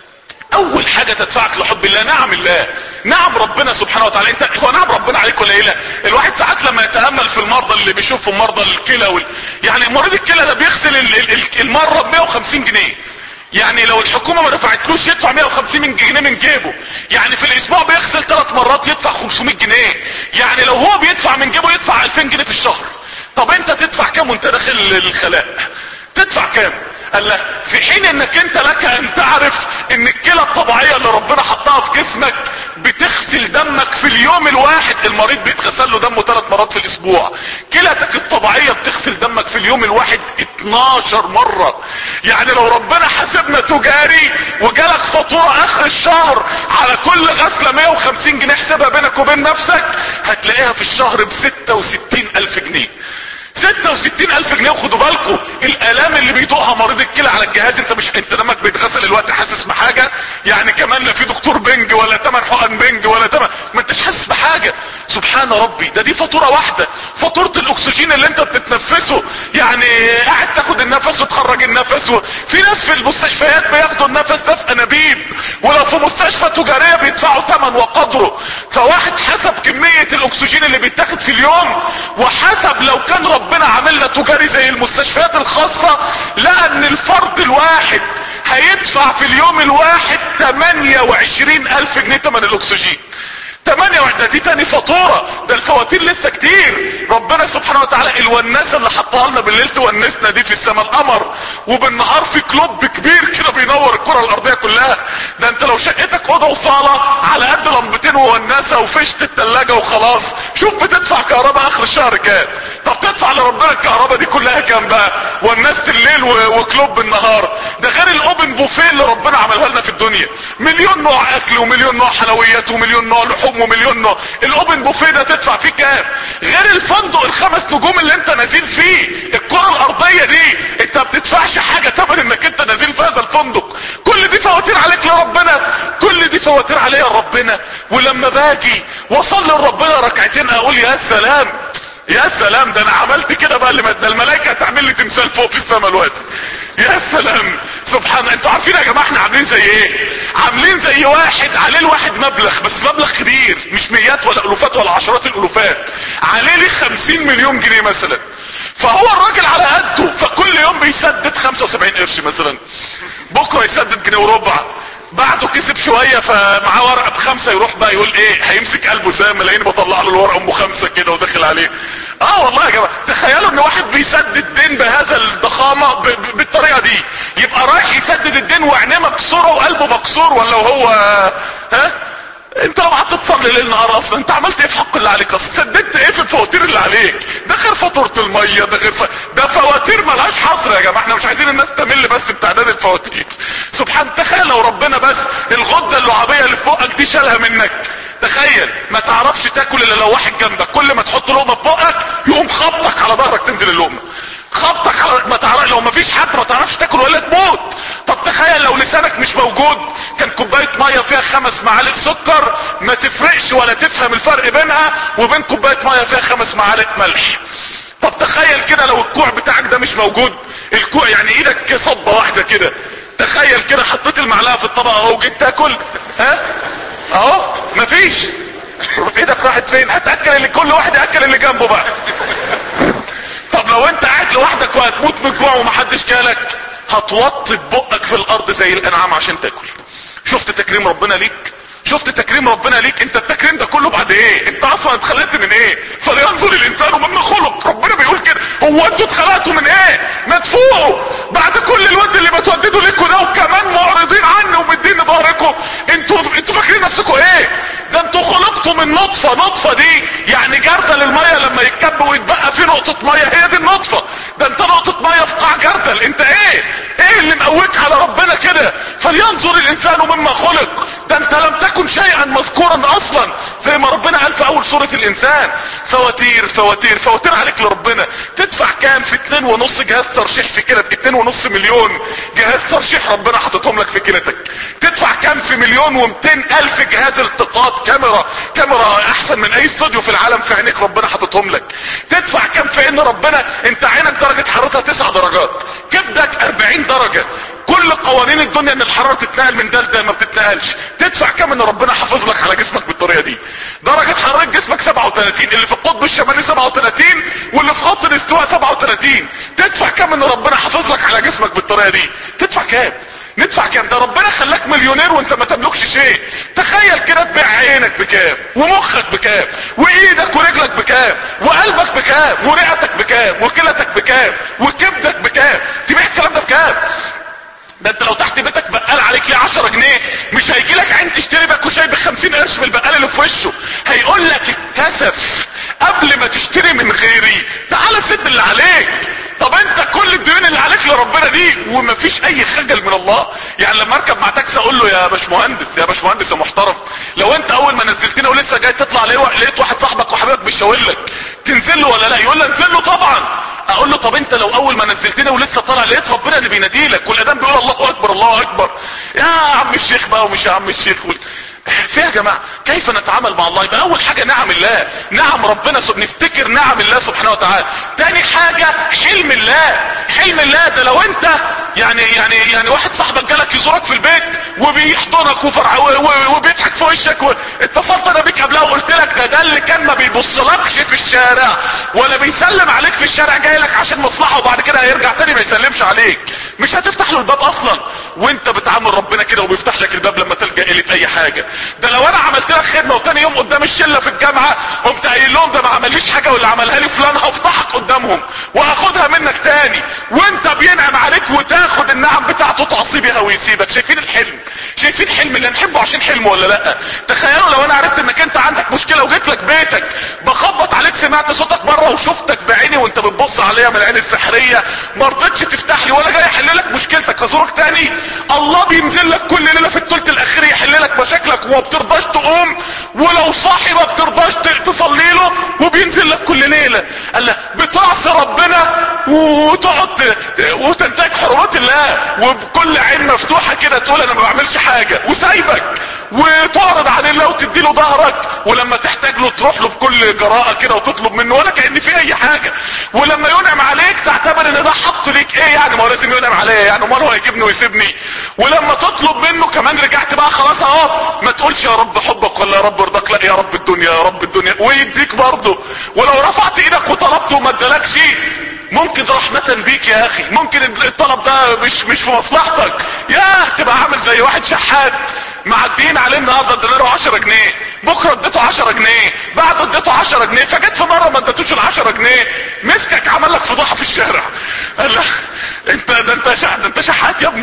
اول حاجة تدفعك لحب الله نعم الله نعم ربنا سبحانه وتعالى انت هو نعم ربنا عليك ولا ايه الواحد ساعات لما يتامل في المرضى اللي بيشوفوا مرضى الكلى وال... يعني مريض الكلى ده بيغسل ال... ال... المره ب 150 جنيه يعني لو الحكومه ما دفعتلوش يدفع 150 جنيه من جيبه يعني في الاسبوع بيغسل ثلاث مرات يدفع 500 جنيه يعني لو هو بيدفع من جيبه يدفع 2000 جنيه في الشهر طب انت تدفع كام وانت داخل الخلاء تدفع كام قال له في حين انك انت لك ان تعرف ان الكلى الطبيعيه اللي ربنا حطها في جسمك بتغسل دمك في اليوم الواحد المريض بيتغسل له دمه ثلاث مرات في الاسبوع كلتك الطبيعيه بتغسل دمك في اليوم الواحد 12 مره يعني لو ربنا حاسبنا تجاري وجالك فاتوره اخر الشهر على كل غسله 150 جنيه احسبها بينك وبين نفسك هتلاقيها في الشهر ب 66 الف جنيه 66 الف جنيه وخدوا بالكم الالام اللي بيدوقها مريض الكلى على الجهاز انت مش انت دمك بيتغسل الوقت حاسس بحاجه يعني كمان لا في دكتور بنج ولا تمن حقن بنج ولا تمن ما انتش حاسس بحاجه سبحان ربي ده دي فاتوره واحده فاتوره الاكسجين اللي انت بتتنفسه يعني قاعد تاخد النفس وتخرج النفس و... في ناس في المستشفيات بياخدوا النفس ده في انابيب ولو في مستشفى تجاريه بيدفعوا ثمن وقدره فواحد حسب كميه الاكسجين اللي بيتاخد في اليوم وحسب لو كان ربنا عاملنا تجاري زي المستشفيات الخاصة لقى ان الفرد الواحد هيدفع في اليوم الواحد 28 الف جنيه تمن الاكسجين 8 ده دي تاني فاتورة ده الفواتير لسه كتير ربنا سبحانه وتعالى الوناسة اللي حطها لنا بالليل تونسنا دي في السماء القمر وبالنهار في كلوب كبير كده بينور الكرة الارضية كلها ده انت لو شقتك اوضه وصالة على قد لمبتين ووناسة وفشت التلاجة وخلاص شوف بتدفع كهرباء اخر الشهر كام طب تدفع لربنا الكهرباء دي كلها كام بقى وناسة الليل و... وكلوب النهار ده غير الاوبن بوفيه اللي ربنا عملها لنا في الدنيا مليون نوع اكل ومليون نوع حلويات ومليون نوع لحوم ومليون نوع الاوبن بوفيه ده تدفع فيه كام غير الفندق الخمس نجوم اللي انت نازل فيه الكرة الارضية دي انت ما بتدفعش حاجة تمن انك انت نازل في هذا الفندق كل دي فواتير عليك لربنا كل دي فواتير عليا ربنا ولما باجي واصلي لربنا ركعتين اقول يا سلام يا سلام ده انا عملت كده بقى اللي ده الملائكه هتعمل لي تمثال فوق في السماء الوقت يا سلام سبحان انتوا عارفين يا جماعه احنا عاملين زي ايه عاملين زي واحد عليه الواحد مبلغ بس مبلغ كبير مش مئات ولا الوفات ولا عشرات الالوفات عليه لي 50 مليون جنيه مثلا فهو الراجل على قده فكل يوم بيسدد 75 قرش مثلا بكره يسدد جنيه وربع بعده كسب شوية فمعاه ورقة بخمسة يروح بقى يقول ايه هيمسك قلبه سام لاني بطلع له الورقة ام خمسة كده وداخل عليه اه والله يا جماعة تخيلوا ان واحد بيسدد دين بهذا الضخامة ب ب بالطريقة دي يبقى رايح يسدد الدين وعينيه مكسورة وقلبه مكسور ولا هو ها انت لو قعدت تصلي ليل نهار اصلا انت عملت ايه في حق اللي عليك اصلا سددت ايه في الفواتير اللي عليك ده غير فاتوره الميه ده غير ف... ده فواتير ملهاش حصر يا جماعه احنا مش عايزين الناس تمل بس بتعداد الفواتير سبحان تخيل لو ربنا بس الغده اللعابيه اللي في بقك دي شالها منك تخيل ما تعرفش تاكل الا لو واحد جنبك كل ما تحط لقمه في بقك يقوم خبطك على ظهرك تنزل اللقمه خبطك على ما تعرف لو ما فيش حد ما تعرفش تاكل ولا تموت طب تخيل لو لسانك مش موجود كان كوبايه ميه فيها خمس معالق سكر ما تفرقش ولا تفهم الفرق بينها وبين كوبايه ميه فيها خمس معالق ملح طب تخيل كده لو الكوع بتاعك ده مش موجود الكوع يعني ايدك صبه واحده كده تخيل كده حطيت المعلقه في الطبق اهو وجيت تاكل ها اهو مفيش ايدك راحت فين هتاكل اللي كل واحد ياكل اللي جنبه بقى طب لو انت قاعد لوحدك وهتموت من الجوع ومحدش كالك هتوطي بقك في الارض زي الانعام عشان تاكل شفت تكريم ربنا ليك شفت تكريم ربنا ليك انت التكريم ده كله بعد ايه انت اصلا اتخلقت من ايه فلينظر الانسان مما خلق ربنا بيقول كده هو انتوا اتخلقتوا من ايه مدفوعوا بعد كل الود اللي بتوددوا لكم ده وكمان معرضين عنه ومدين ظهركم انتوا انتوا فاكرين نفسكم ايه ده انتوا خلقتوا من نطفة نطفة دي يعني جردل المية لما يتكب ويتبقى فيه نقطة مية هي دي النطفة ده انت نقطة مية في قاع جردل انت ايه ايه اللي مقويك على ربنا كده فلينظر الانسان مما خلق ده انت لم تكن شيئا مذكورا اصلا زي ما ربنا قال في اول سورة الانسان فواتير فواتير فواتير عليك لربنا تدفع كام في اتنين ونص جهاز ترشيح في كلتك اتنين ونص مليون جهاز ترشيح ربنا حاططهم لك في كلتك تدفع كام في مليون ومتين الف جهاز التقاط كاميرا كاميرا احسن من اي استوديو في العالم في عينيك ربنا حاططهم لك تدفع كام في ان ربنا انت عينك درجة حرارتها تسع درجات كبدك اربعين درجة كل قوانين الدنيا ان الحرارة تتنقل من ده لده ما بتتنقلش تدفع كام ان ربنا حافظ لك على جسمك بالطريقة دي درجة حرارة جسمك 37 اللي في القطب الشمالي 37 واللي في خط الاستواء 37 تدفع كام ان ربنا حافظ لك على جسمك بالطريقة دي تدفع كام ندفع كام ده ربنا خلاك مليونير وانت ما تملكش شيء تخيل كده تبيع عينك بكام ومخك بكام وايدك ورجلك بكام وقلبك بكام ورئتك بكام وكلتك بكام وكبدك بكام تبيع الكلام ده بكام ده انت لو تحت بيتك بقال عليك ليه 10 جنيه مش هيجي لك عين تشتري باكو شاي ب 50 قرش من البقال اللي في وشه هيقول لك اتكسف قبل ما تشتري من غيري تعالى سد اللي عليك طب انت كل الديون اللي عليك لربنا دي ومفيش اي خجل من الله يعني لما اركب مع تاكسي اقول له يا باشمهندس يا باشمهندس يا محترم لو انت اول ما نزلتني ولسه جاي تطلع لقيت واحد صاحبك وحبيبك بيشاور لك تنزل له ولا لا يقول لي انزل له طبعا اقول له طب انت لو اول ما نزلتني ولسه طالع لقيت ربنا اللي بينادي لك والاذان بيقول الله اكبر الله اكبر يا عم الشيخ بقى ومش يا عم الشيخ وال... في يا جماعة كيف نتعامل مع الله يبقى اول حاجة نعم الله نعم ربنا سب... نفتكر نعم الله سبحانه وتعالى تاني حاجة حلم الله حلم الله ده لو انت يعني يعني يعني واحد صاحبك جالك يزورك في البيت وبيحضنك وفرع و... و... وبيضحك في وشك و... اتصلت انا بيك قبلها وقلت لك ده ده اللي كان ما بيبصلكش في الشارع ولا بيسلم عليك في الشارع جاي لك عشان مصلحة وبعد كده هيرجع تاني ما يسلمش عليك مش هتفتح له الباب اصلا وانت بتعامل ربنا كده وبيفتح لك الباب لما تلجأ اليه في اي حاجة ده لو انا عملت لك خدمه وتاني يوم قدام الشله في الجامعه قمت قايل لهم ده ما عمليش حاجه واللي عملها لي فلان هفضحك قدامهم وهاخدها منك تاني وانت بينعم عليك وتاخد النعم بتاعته تعصي بيها ويسيبك شايفين الحلم شايفين حلم اللي نحبه عشان حلمه ولا لا تخيلوا لو انا عرفت انك انت عندك مشكله وجيت لك بيتك بخبط عليك سمعت صوتك بره وشفتك بعيني وانت بتبص عليا من العين السحريه ما رضيتش تفتح لي ولا جاي احل لك مشكلتك ازورك تاني الله بينزل لك كل ليله في الثلث الاخير يحل لك مشاكلك وما بترضاش تقوم ولو صاحي ما بترضاش تصلي له وبينزل لك كل ليله قال لك بتعصي ربنا وتقعد وتنتهك حرمات الله وبكل عين مفتوحه كده تقول انا ما بعملش حاجه وسايبك وتعرض عن الله وتدي له ظهرك ولما تحتاج له تروح له بكل جراءه كده وتطلب منه ولا كان في اي حاجه ولما ينعم عليك تعتبر ان ده حق ليك ايه يعني ما هو لازم ينعم عليا يعني امال هو هيجيبني ويسيبني ولما تطلب منه كمان رجعت بقى خلاص اهو ما تقولش يا رب حبك ولا يا رب رضاك لا يا رب الدنيا يا رب الدنيا ويديك برضه ولو رفعت ايدك وطلبته وما ادالكش ممكن رحمة بيك يا اخي ممكن الطلب ده مش مش في مصلحتك يا تبقى عامل زي واحد شحات معديين عليه النهارده ادينا له 10 جنيه بكره اديته 10 جنيه بعده اديته 10 جنيه فجيت في مره ما اديتوش ال 10 جنيه مسكك عمل لك فضيحه في الشارع قال لك انت ده انت شح ده انت شحات يا ابني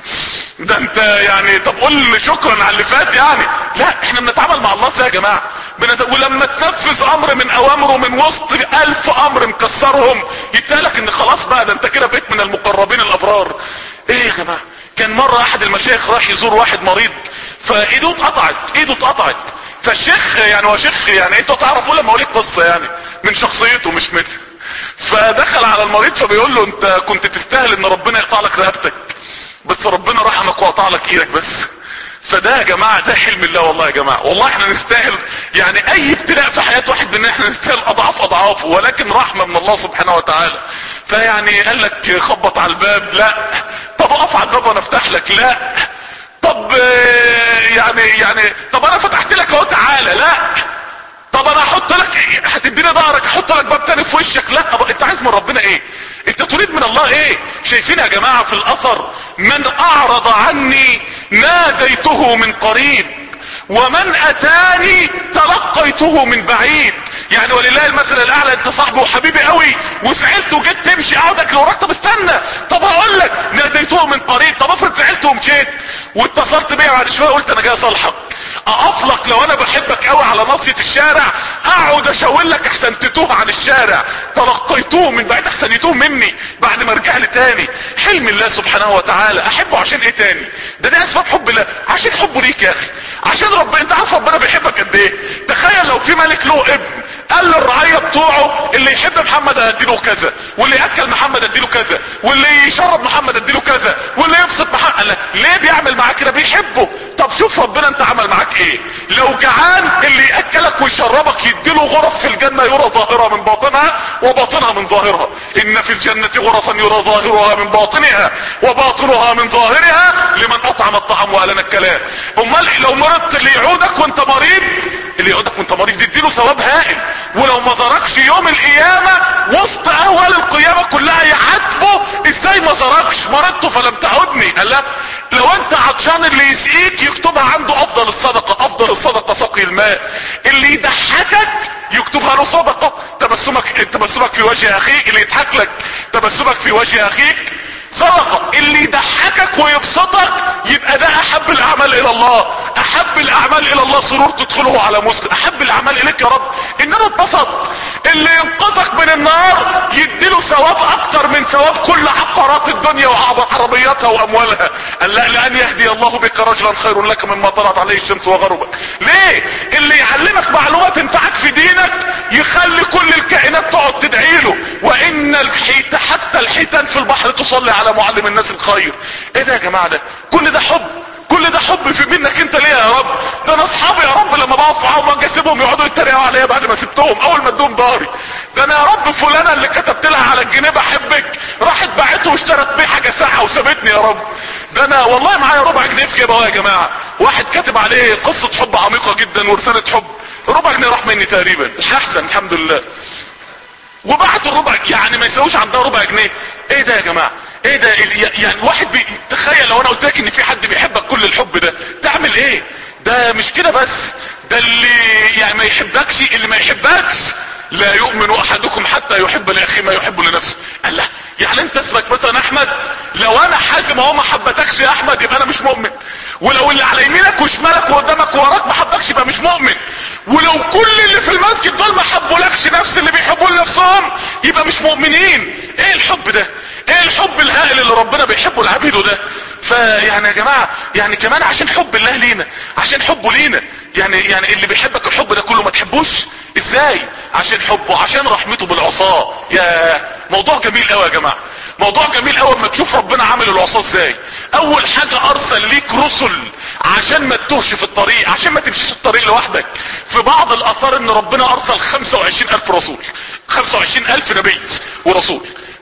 ده انت يعني طب قول شكرا على اللي فات يعني لا احنا بنتعامل مع الله ازاي يا جماعه بنت... ولما تنفذ امر من اوامره من وسط الف امر مكسرهم يتقالك ان خلاص بقى ده انت كده بقيت من المقربين الابرار ايه يا جماعه كان مرة احد المشايخ راح يزور واحد مريض فايده اتقطعت ايده اتقطعت فالشيخ يعني هو شيخ يعني انتوا تعرفوا لما اقول قصة يعني من شخصيته مش مت فدخل على المريض فبيقول له انت كنت تستاهل ان ربنا يقطع لك رقبتك بس ربنا رحمك وقطع لك ايدك بس فده يا جماعة ده حلم الله والله يا جماعة والله احنا نستاهل يعني اي ابتلاء في حياة واحد مننا احنا نستاهل اضعاف اضعافه ولكن رحمة من الله سبحانه وتعالى فيعني قال لك خبط على الباب لا طب اقف على الباب وانا افتح لك لا طب يعني يعني طب انا فتحت لك اهو تعالى لا طب انا احط لك هتديني ظهرك احط لك باب تاني في وشك لا طب انت عايز من ربنا ايه انت تريد من الله ايه شايفين يا جماعة في الاثر من اعرض عني ناديته من قريب ومن اتاني تلقيته من بعيد يعني ولله المثل الاعلى انت صاحبي وحبيبي قوي وزعلت وجيت تمشي اقعدك لو طب استنى طب هقول لك ناديته من قريب طب افرض زعلت ومشيت واتصلت بيا بعد شويه قلت انا جاي اصالحك اقف لك لو انا بحبك قوي على ناصية الشارع اقعد اشاور لك احسن تتوه عن الشارع تلقيتوه من بعيد احسن يتوه مني بعد ما رجع لي تاني حلم الله سبحانه وتعالى احبه عشان ايه تاني ده دي اسباب حب الله عشان حبه ليك يا اخي عشان ربنا انت عارف ربنا بيحبك قد ايه تخيل لو في ملك له ابن قال للرعية بتوعه اللي يحب محمد اديله كذا واللي ياكل محمد اديله كذا واللي يشرب محمد اديله كذا واللي يبسط محمد قال ليه بيعمل معاك كده بيحبه طب شوف ربنا انت عمل معاك ايه لو جعان اللي ياكلك ويشربك يديله غرف في الجنه يرى ظاهرها من باطنها وباطنها من ظاهرها ان في الجنه غرفا يرى ظاهرها من باطنها وباطنها من ظاهرها لمن اطعم الطعام والنا الكلام امال لو مرضت اللي يعودك وانت مريض اللي يعودك وانت مريض يديله ثواب هائل ولو ما زاركش يوم القيامه وسط اهوال القيامه كلها يعاتبه ازاي ما زاركش مرضت فلم تعودني قال لا لو انت عطشان اللي يسقيك يكتبها عنده افضل الصدقه افضل الصدقه سقي الماء اللي يضحكك يكتبها له صدقه تبسمك تبسمك في وجه اخيك اللي يضحك لك تبسمك في وجه اخيك صدقة اللي يضحكك ويبسطك يبقى ده احب الاعمال الى الله احب الاعمال الى الله سرور تدخله على مسلم احب الاعمال اليك يا رب ان انا اتبسط اللي ينقذك من النار يديله ثواب اكتر من ثواب كل عقارات الدنيا وعربياتها واموالها قال لا لان يهدي الله بك رجلا خير لك مما طلعت عليه الشمس وغربت ليه اللي يعلمك معلومات تنفعك في دينك يخلي كل الكائنات تقعد تدعي له وان الحيت حتى الحيتان في البحر تصلي على معلم الناس الخير ايه ده يا جماعه ده كل ده حب كل ده حب في منك انت ليه يا رب ده انا اصحابي يا رب لما بقف معاهم واجي اسيبهم يقعدوا يتريقوا عليا بعد ما سبتهم اول ما ادوهم ضهري ده انا يا رب فلانه اللي كتبت لها على الجنيه بحبك راحت باعته واشترت بيه حاجه ساعه وسابتني يا رب ده انا والله معايا ربع جنيه في جيبه يا جماعه واحد كاتب عليه قصه حب عميقه جدا ورساله حب ربع جنيه راح مني تقريبا احسن الحمد لله وبعت الربع يعني ما يساويش عندها ربع جنيه ايه ده يا جماعه ايه ده يعني واحد بي... تخيل لو انا قلت لك ان في حد بيحبك كل الحب ده تعمل ايه ده مش كده بس ده اللي يعني ما يحبكش اللي ما يحبكش لا يؤمن احدكم حتى يحب لاخيه ما يحب لنفسه قال لا يعني انت اسمك مثلا احمد لو انا حازم اهو ما حبتكش يا احمد يبقى انا مش مؤمن ولو اللي على يمينك وشمالك وقدامك ووراك ما حبكش يبقى مش مؤمن ولو كل اللي في المسجد دول ما حبولكش نفس اللي بيحبوا لنفسهم يبقى مش مؤمنين ايه الحب ده ايه الحب الهائل اللي ربنا بيحبه لعبيده ده فيعني يا جماعة يعني كمان عشان حب الله لينا عشان حبه لينا يعني يعني اللي بيحبك الحب ده كله ما تحبوش ازاي عشان حبه عشان رحمته بالعصاة يا موضوع جميل قوي يا جماعة موضوع جميل قوي اما تشوف ربنا عامل العصاة ازاي اول حاجة ارسل ليك رسل عشان ما تتوهش في الطريق عشان ما تمشيش الطريق لوحدك في بعض الاثار ان ربنا ارسل 25 الف رسول 25 الف نبي ورسول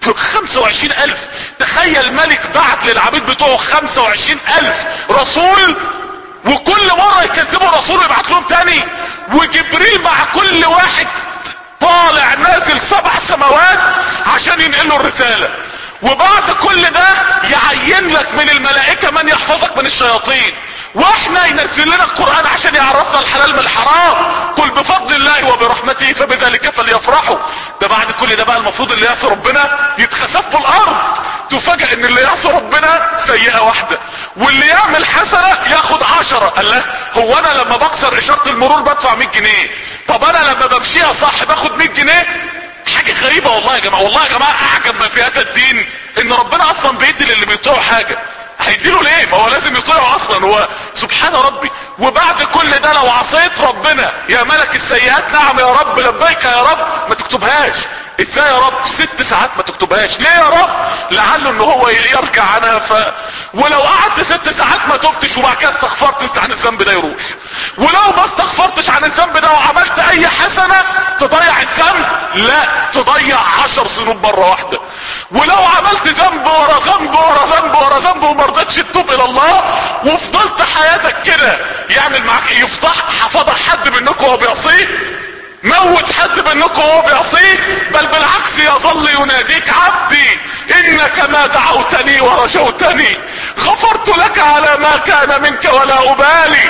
25 الف تخيل ملك بعت للعبيد بتوعه 25 الف رسول وكل مرة يكذبوا رسول ويبعت لهم تاني وجبريل مع كل واحد طالع نازل سبع سماوات عشان ينقل له الرسالة وبعد كل ده يعين لك من الملائكة من يحفظك من الشياطين واحنا ينزل لنا القرآن عشان يعرفنا الحلال من الحرام قل بفضل الله وبرحمته فبذلك فليفرحوا ده بعد كل ده بقى المفروض اللي يعصي ربنا يتخسف في الارض تفاجئ ان اللي يعصي ربنا سيئة واحدة واللي يعمل حسنة ياخد عشرة قال له هو انا لما بكسر اشارة المرور بدفع 100 جنيه طب انا لما بمشيها صح باخد 100 جنيه حاجة غريبة والله يا جماعة والله يا جماعة اعجب ما في هذا الدين ان ربنا اصلا بيدي للي بيطيعوا حاجة هيديله ليه ما هو لازم يطيعه اصلا هو سبحان ربي وبعد كل ده لو عصيت ربنا يا ملك السيئات نعم يا رب لبيك يا رب ما تكتبهاش ازاي يا رب ست ساعات ما تكتبهاش ليه يا رب لعله ان هو يرجع عنها ف ولو قعدت ست ساعات ما تبتش وبعد كده استغفرت عن الذنب ده يروح ولو ما استغفرتش عن الذنب ده وعملت اي حسنة تضيع الذنب لا تضيع عشر ذنوب مرة واحدة ولو عملت ذنب ورا ذنب ورا ذنب ورا ذنب وما رضيتش تتوب الى الله وفضلت حياتك كده يعمل معاك ايه يفضح فضح حد منكم وهو بيعصيه موت حد منكم وهو بيعصيه بل بالعكس يظل يناديك عبدي انك ما دعوتني ورجوتني غفرت لك على ما كان منك ولا ابالي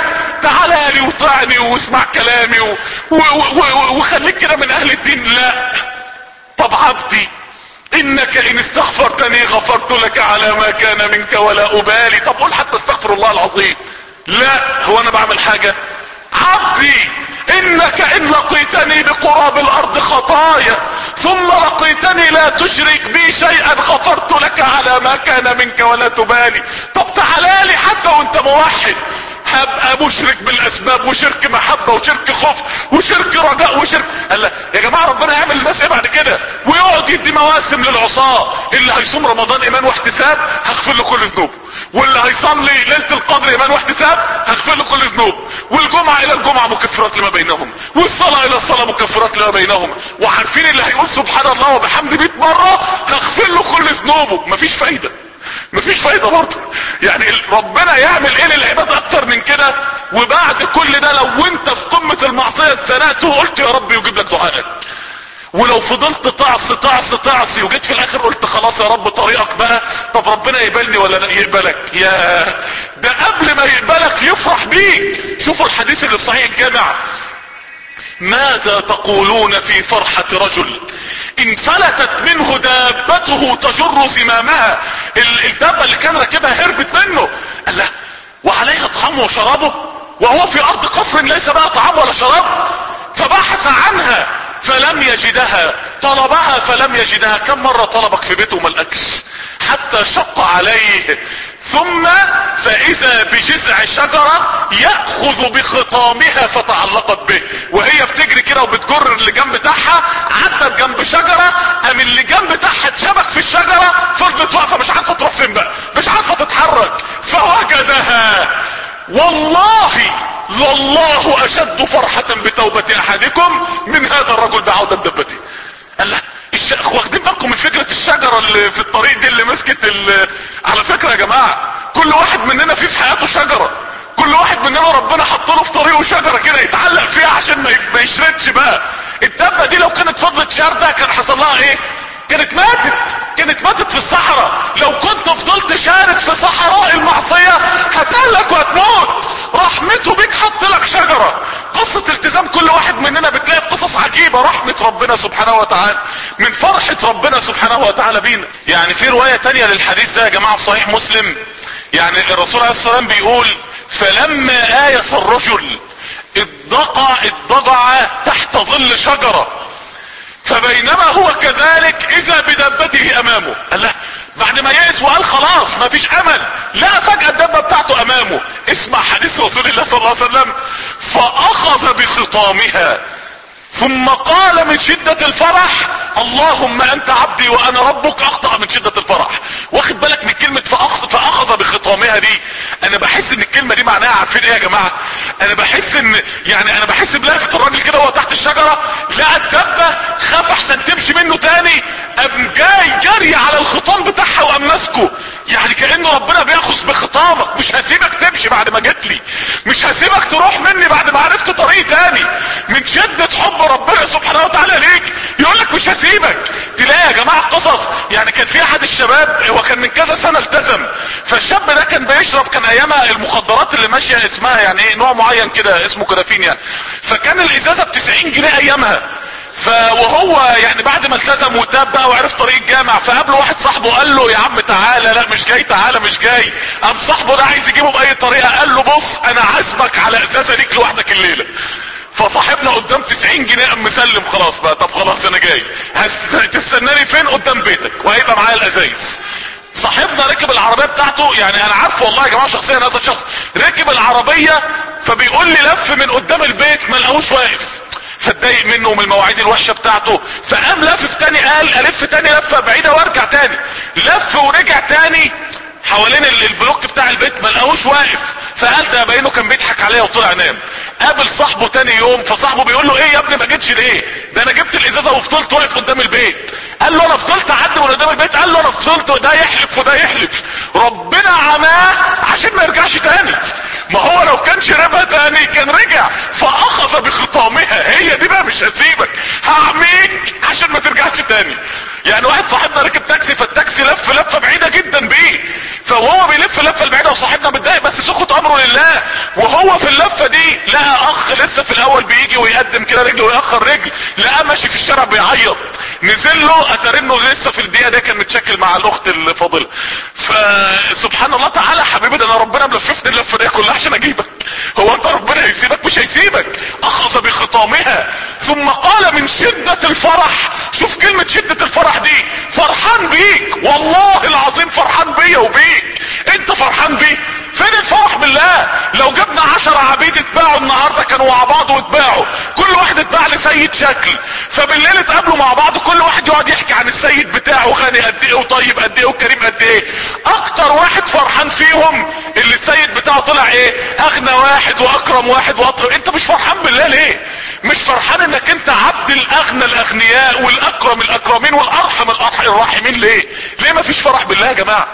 تعالى لي وطعني واسمع كلامي و... و... و... وخليك كده من اهل الدين لا طب عبدي انك ان استغفرتني غفرت لك على ما كان منك ولا ابالي طب قول حتى استغفر الله العظيم لا هو انا بعمل حاجة عبدي انك ان لقيتني بقراب الارض خطايا ثم لقيتني لا تشرك بي شيئا غفرت لك على ما كان منك ولا تبالي طب تعالى لي حتى وانت موحد هبقى مشرك بالاسباب وشرك محبة وشرك خوف وشرك رجاء وشرك قال لا يا جماعة ربنا يعمل الناس ايه بعد كده ويقعد يدي مواسم للعصاة اللي هيصوم رمضان ايمان واحتساب هغفر له كل ذنوبه واللي هيصلي ليلة القدر ايمان واحتساب هغفر له كل ذنوب والجمعة الى الجمعة مكفرات لما بينهم والصلاة الى الصلاة مكفرات لما بينهم وعارفين اللي هيقول سبحان الله وبحمد 100 مرة هغفر له كل ذنوبه مفيش فايدة مفيش فايدة برضه يعني ربنا يعمل ايه للعباد اكتر من كده وبعد كل ده لو انت في قمة المعصية اتزنقت وقلت يا رب يجيب لك دعائك ولو فضلت تعصي تعصي تعصي وجيت في الاخر قلت خلاص يا رب طريقك بقى طب ربنا يقبلني ولا لا يقبلك يا ده قبل ما يقبلك يفرح بيك شوفوا الحديث اللي في صحيح الجامع ماذا تقولون في فرحة رجل انفلتت منه دابته تجر زمامها الدابة اللي كان راكبها هربت منه قال له وعليها طعام وشرابه وهو في ارض قفر ليس بقى طعام ولا شراب فبحث عنها فلم يجدها طلبها فلم يجدها كم مرة طلبك في بيته وما لقاكش حتى شق عليه ثم فاذا بجذع شجرة يأخذ بخطامها فتعلقت به وهي بتجري كده وبتجر اللي جنب بتاعها عدت جنب شجرة ام اللي جنب بتاعها اتشبك في الشجرة فضلت واقفة مش عارفة تروح فين بقى مش عارفة تتحرك فوجدها والله لله اشد فرحة بتوبة احدكم من هذا الرجل بعودة دبته قال له الشيخ واخدين بالكم من فكرة الشجرة اللي في الطريق دي اللي مسكت على فكرة يا جماعة كل واحد مننا فيه في حياته شجرة كل واحد مننا ربنا حط له في طريقه شجرة كده يتعلق فيها عشان ما يشردش بقى الدبة دي لو كانت فضلت شاردة كان حصل لها ايه كانت ماتت كانت ماتت في الصحراء لو كنت فضلت شارد في صحراء المعصية هتهلك وهتموت رحمته بيك حط لك شجرة قصة التزام كل واحد مننا بتلاقي قصص عجيبة رحمة ربنا سبحانه وتعالى من فرحة ربنا سبحانه وتعالى بينا يعني في رواية تانية للحديث ده يا جماعة في صحيح مسلم يعني الرسول عليه الصلاة والسلام بيقول فلما آيس الرجل اتضقع اتضجع تحت ظل شجرة فبينما هو كذلك اذا بدبته امامه قال له بعد ما يئس وقال خلاص ما فيش امل لا فجأة الدبة بتاعته امامه اسمع حديث رسول الله صلى الله عليه وسلم فاخذ بخطامها ثم قال من شدة الفرح اللهم انت عبدي وانا ربك اخطأ من شدة الفرح واخد بالك من كلمة فأخذ, فاخذ بخطامها دي انا بحس ان الكلمة دي معناها عارفين ايه يا جماعة انا بحس ان يعني انا بحس بلافة الراجل كده وهو تحت الشجرة لقى الدبة خاف احسن تمشي منه تاني قام جاي جري على الخطام بتاعها وقام ماسكه يعني كأنه ربنا بياخذ بخطامك مش هسيبك تمشي بعد ما جيت لي مش هسيبك تروح مني بعد ما عرفت طريق تاني من شدة حب ربنا سبحانه وتعالى ليك يقول لك مش هسيبك تلاقي يا جماعة قصص يعني كان في احد الشباب هو كان من كذا سنة التزم فالشاب ده كان بيشرب كان ايامها المخدرات اللي ماشية اسمها يعني ايه نوع معين كده اسمه كرافين يعني فكان الازازة ب 90 جنيه ايامها فوهو يعني بعد ما التزم وتاب بقى وعرف طريق الجامع فقابله واحد صاحبه قال له يا عم تعالى لا مش جاي تعالى مش جاي قام صاحبه ده عايز يجيبه باي طريقه قال له بص انا عازمك على ازازه ليك لوحدك الليله فصاحبنا قدام 90 جنيه قام مسلم خلاص بقى طب خلاص انا جاي هتستناني فين قدام بيتك وهيبقى معايا الازايز صاحبنا ركب العربية بتاعته يعني انا عارفه والله يا جماعة شخصيا هذا الشخص ركب العربية فبيقول لي لف من قدام البيت ما لقوش واقف فاتضايق منه ومن المواعيد الوحشة بتاعته فقام لف تاني قال الف تاني لفة بعيدة وارجع تاني لف ورجع تاني حوالين البلوك بتاع البيت ما لقاهوش واقف فقال ده باينه كان بيضحك عليا وطلع نام قابل صاحبه تاني يوم فصاحبه بيقول له ايه يا ابني ما جيتش ليه ده انا جبت الازازه وفضلت واقف قدام البيت قال له انا فضلت اعدي من قدام البيت قال له انا فضلت وده يحلف وده يحلف ربنا عماه عشان ما يرجعش تاني ما هو لو كان شربها تاني كان رجع فاخذ بخطامها هي دي بقى مش هسيبك هعميك عشان ما ترجعش يرجعش تاني يعني واحد صاحبنا ركب تاكسي فالتاكسي لف لفه بعيده جدا بيه فهو بيلف لفه البعيده وصاحبنا متضايق بس سخط امره لله وهو في اللفه دي لقى اخ لسه في الاول بيجي ويقدم كده رجله ويأخر رجل لقى ماشي في الشارع بيعيط نزل له اتاري انه لسه في الدقيقه ده كان متشكل مع الاخت الفاضله فسبحان الله تعالى حبيبي ده انا ربنا ملففني اللفه دي كلها عشان اجيبك هو انت ربنا هيسيبك مش هيسيبك اخذ بخطامها ثم قال من شدة الفرح شوف كلمة شدة الفرح دي فرحان بيك والله العظيم فرحان بيا وبيك انت فرحان بيه فين الفرح بالله لو جبنا عشر عبيد اتباعوا النهاردة كانوا مع بعض واتباعوا كل واحد اتباع لسيد شكل فبالليل اتقابلوا مع بعض كل واحد يقعد يحكي عن السيد بتاعه غني قد ايه وطيب قد ايه وكريم قد ايه اكتر واحد فرحان فيهم اللي السيد بتاعه طلع ايه اغنى واحد واكرم واحد واطرب انت مش فرحان بالله ليه مش فرحان انك انت عبد الاغنى الاغنياء والاكرم الاكرمين والارحم الراحمين ليه ليه ما فيش فرح بالله يا جماعه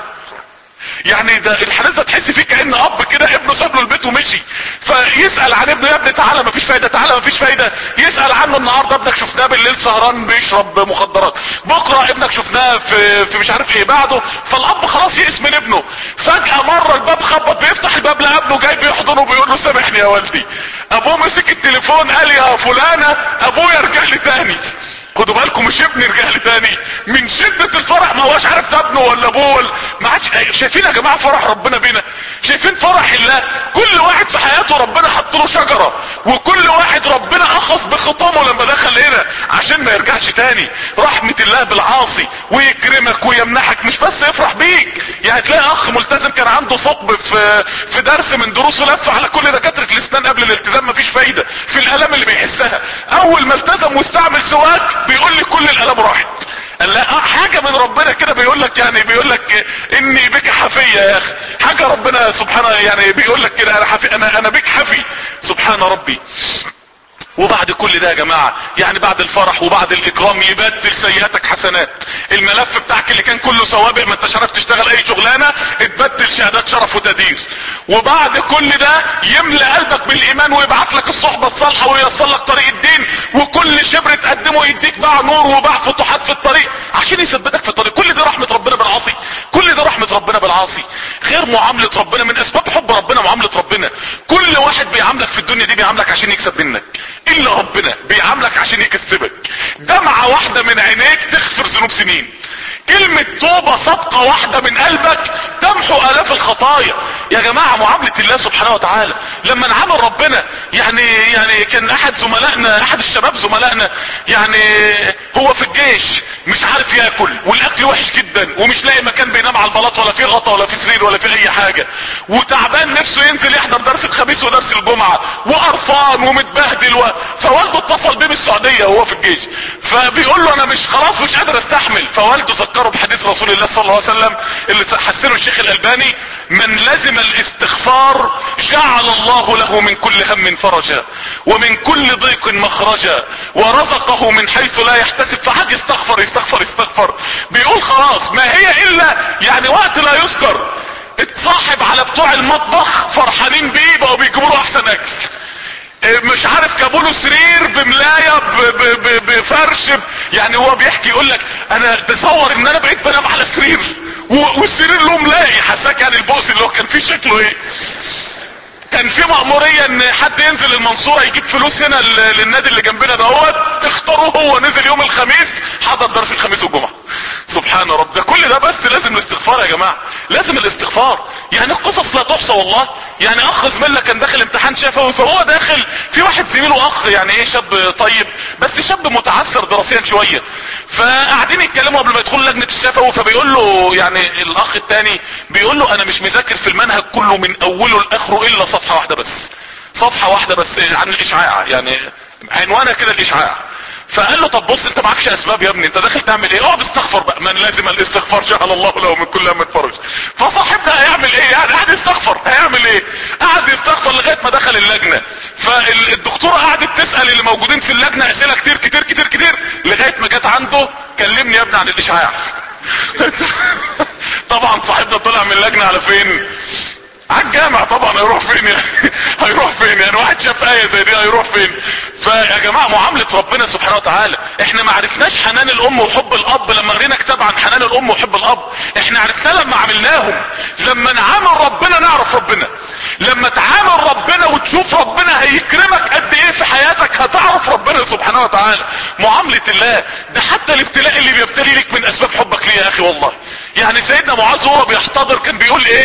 يعني ده الحديث ده تحس فيه كان اب كده ابنه ساب له البيت ومشي فيسال عن ابنه يا ابني تعالى مفيش فايده تعالى مفيش فايده يسال عنه النهارده ابنك شفناه بالليل سهران بيشرب مخدرات بكره ابنك شفناه في في مش عارف ايه بعده فالاب خلاص يئس من ابنه فجاه مره الباب خبط بيفتح الباب لقى ابنه جاي بيحضنه بيقول له سامحني يا والدي ابوه مسك التليفون قال يا فلانه ابويا ارجع لي تاني خدوا بالكم مش ابني رجع لي تاني من شدة الفرح ما هوش عارف ده ابنه ولا ابوه ولا ما عادش شايفين يا جماعة فرح ربنا بينا شايفين فرح الله كل واحد في حياته ربنا حط له شجرة وكل واحد ربنا اخص بخطامه لما دخل هنا عشان ما يرجعش تاني رحمة الله بالعاصي ويكرمك ويمنحك مش بس يفرح بيك يعني تلاقي اخ ملتزم كان عنده ثقب في في درس من دروسه لف على كل دكاترة الاسنان قبل الالتزام مفيش فايدة في الالام اللي بيحسها اول ما التزم واستعمل سواك بيقول لي كل الالام راحت قال لا حاجة من ربنا كده بيقول لك يعني بيقول لك اني بك حفية يا اخي حاجة ربنا سبحانه يعني بيقول لك كده انا حفي انا انا بك حفي سبحان ربي وبعد كل ده يا جماعة يعني بعد الفرح وبعد الاكرام يبدل سيئاتك حسنات الملف بتاعك اللي كان كله سوابق ما انتش عارف تشتغل اي شغلانة اتبدل شهادات شرف وتقدير وبعد كل ده يملى قلبك بالايمان ويبعت لك الصحبة الصالحة وييسر لك طريق الدين وكل شبر تقدمه يديك باع نور وباع فتوحات في الطريق عشان يثبتك في الطريق كل دي رحمة ربنا بالعاصي كل دي رحمة ربنا بالعاصي غير معاملة ربنا من اسباب حب ربنا معاملة ربنا كل واحد بيعاملك في الدنيا دي بيعاملك عشان يكسب منك الا ربنا بيعاملك عشان يكسبك دمعة واحدة من عينيك تغفر ذنوب سنين كلمة توبة صدقة واحدة من قلبك تمحو الاف الخطايا يا جماعة معاملة الله سبحانه وتعالى لما نعامل ربنا يعني يعني كان احد زملائنا احد الشباب زملائنا يعني هو في الجيش مش عارف ياكل والاكل وحش جدا ومش لاقي مكان بينام على البلاط ولا في غطا ولا في سرير ولا في اي حاجة وتعبان نفسه ينزل يحضر درس الخميس ودرس الجمعة وقرفان ومتبهدل و... فوالده اتصل بيه من السعودية وهو في الجيش فبيقول له انا مش خلاص مش قادر استحمل فوالده ذكره بحديث رسول الله صلى الله عليه وسلم اللي حسنه الشيخ الالباني من لزم الاستغفار جعل الله له من كل هم فرجا ومن كل ضيق مخرجا ورزقه من حيث لا يحتسب فحد يستغفر يستغفر يستغفر بيقول خلاص ما هي الا يعني وقت لا يذكر اتصاحب على بتوع المطبخ فرحانين بيه بقوا بيجيبوا له احسن اكل مش عارف جابوا له سرير بملايه بفرش يعني هو بيحكي يقول لك انا تصور ان انا بقيت بنام على سرير والسرير له ملاقي حساك يعني البؤس اللي هو كان فيه شكله ايه كان في مأمورية ان حد ينزل المنصورة يجيب فلوس هنا للنادي اللي جنبنا دهوت اختاروه هو نزل يوم الخميس حضر درس الخميس والجمعة سبحان رب ده كل ده بس لازم الاستغفار يا جماعة لازم الاستغفار يعني القصص لا تحصى والله يعني اخ زميلنا كان داخل امتحان شفوي فهو داخل في واحد زميله اخ يعني ايه شاب طيب بس شاب متعثر دراسيا شوية فقاعدين يتكلموا قبل ما يدخلوا لجنة الشفوي فبيقول له يعني الاخ التاني بيقول له انا مش مذاكر في المنهج كله من اوله لاخره الا صفحة واحدة بس صفحة واحدة بس عن الاشعاع يعني عنوانها كده الاشعاع فقال له طب بص انت معكش اسباب يا ابني انت داخل تعمل ايه اقعد استغفر بقى من لازم الاستغفار جعل الله له من كل هم فرج فصاحبنا هيعمل ايه يعني قاعد يستغفر هيعمل ايه قاعد يستغفر لغايه ما دخل اللجنه فالدكتوره قعدت تسال اللي موجودين في اللجنه اسئله كتير كتير كتير كتير لغايه ما جت عنده كلمني يا ابني عن الاشعاع طبعا صاحبنا طلع من اللجنه على فين على الجامع طبعا هيروح فين يعني هيروح فين يعني واحد شاف ايه زي دي هيروح فين فيا جماعه معامله ربنا سبحانه وتعالى احنا ما عرفناش حنان الام وحب الاب لما قرينا كتاب عن حنان الام وحب الاب احنا عرفناه لما عملناهم لما نعامل ربنا نعرف ربنا لما تعامل ربنا وتشوف ربنا هيكرمك قد ايه في حياتك هتعرف ربنا سبحانه وتعالى معاملة الله ده حتى الابتلاء اللي بيبتلي لك من اسباب حبك ليه يا اخي والله يعني سيدنا معاذ وهو بيحتضر كان بيقول ايه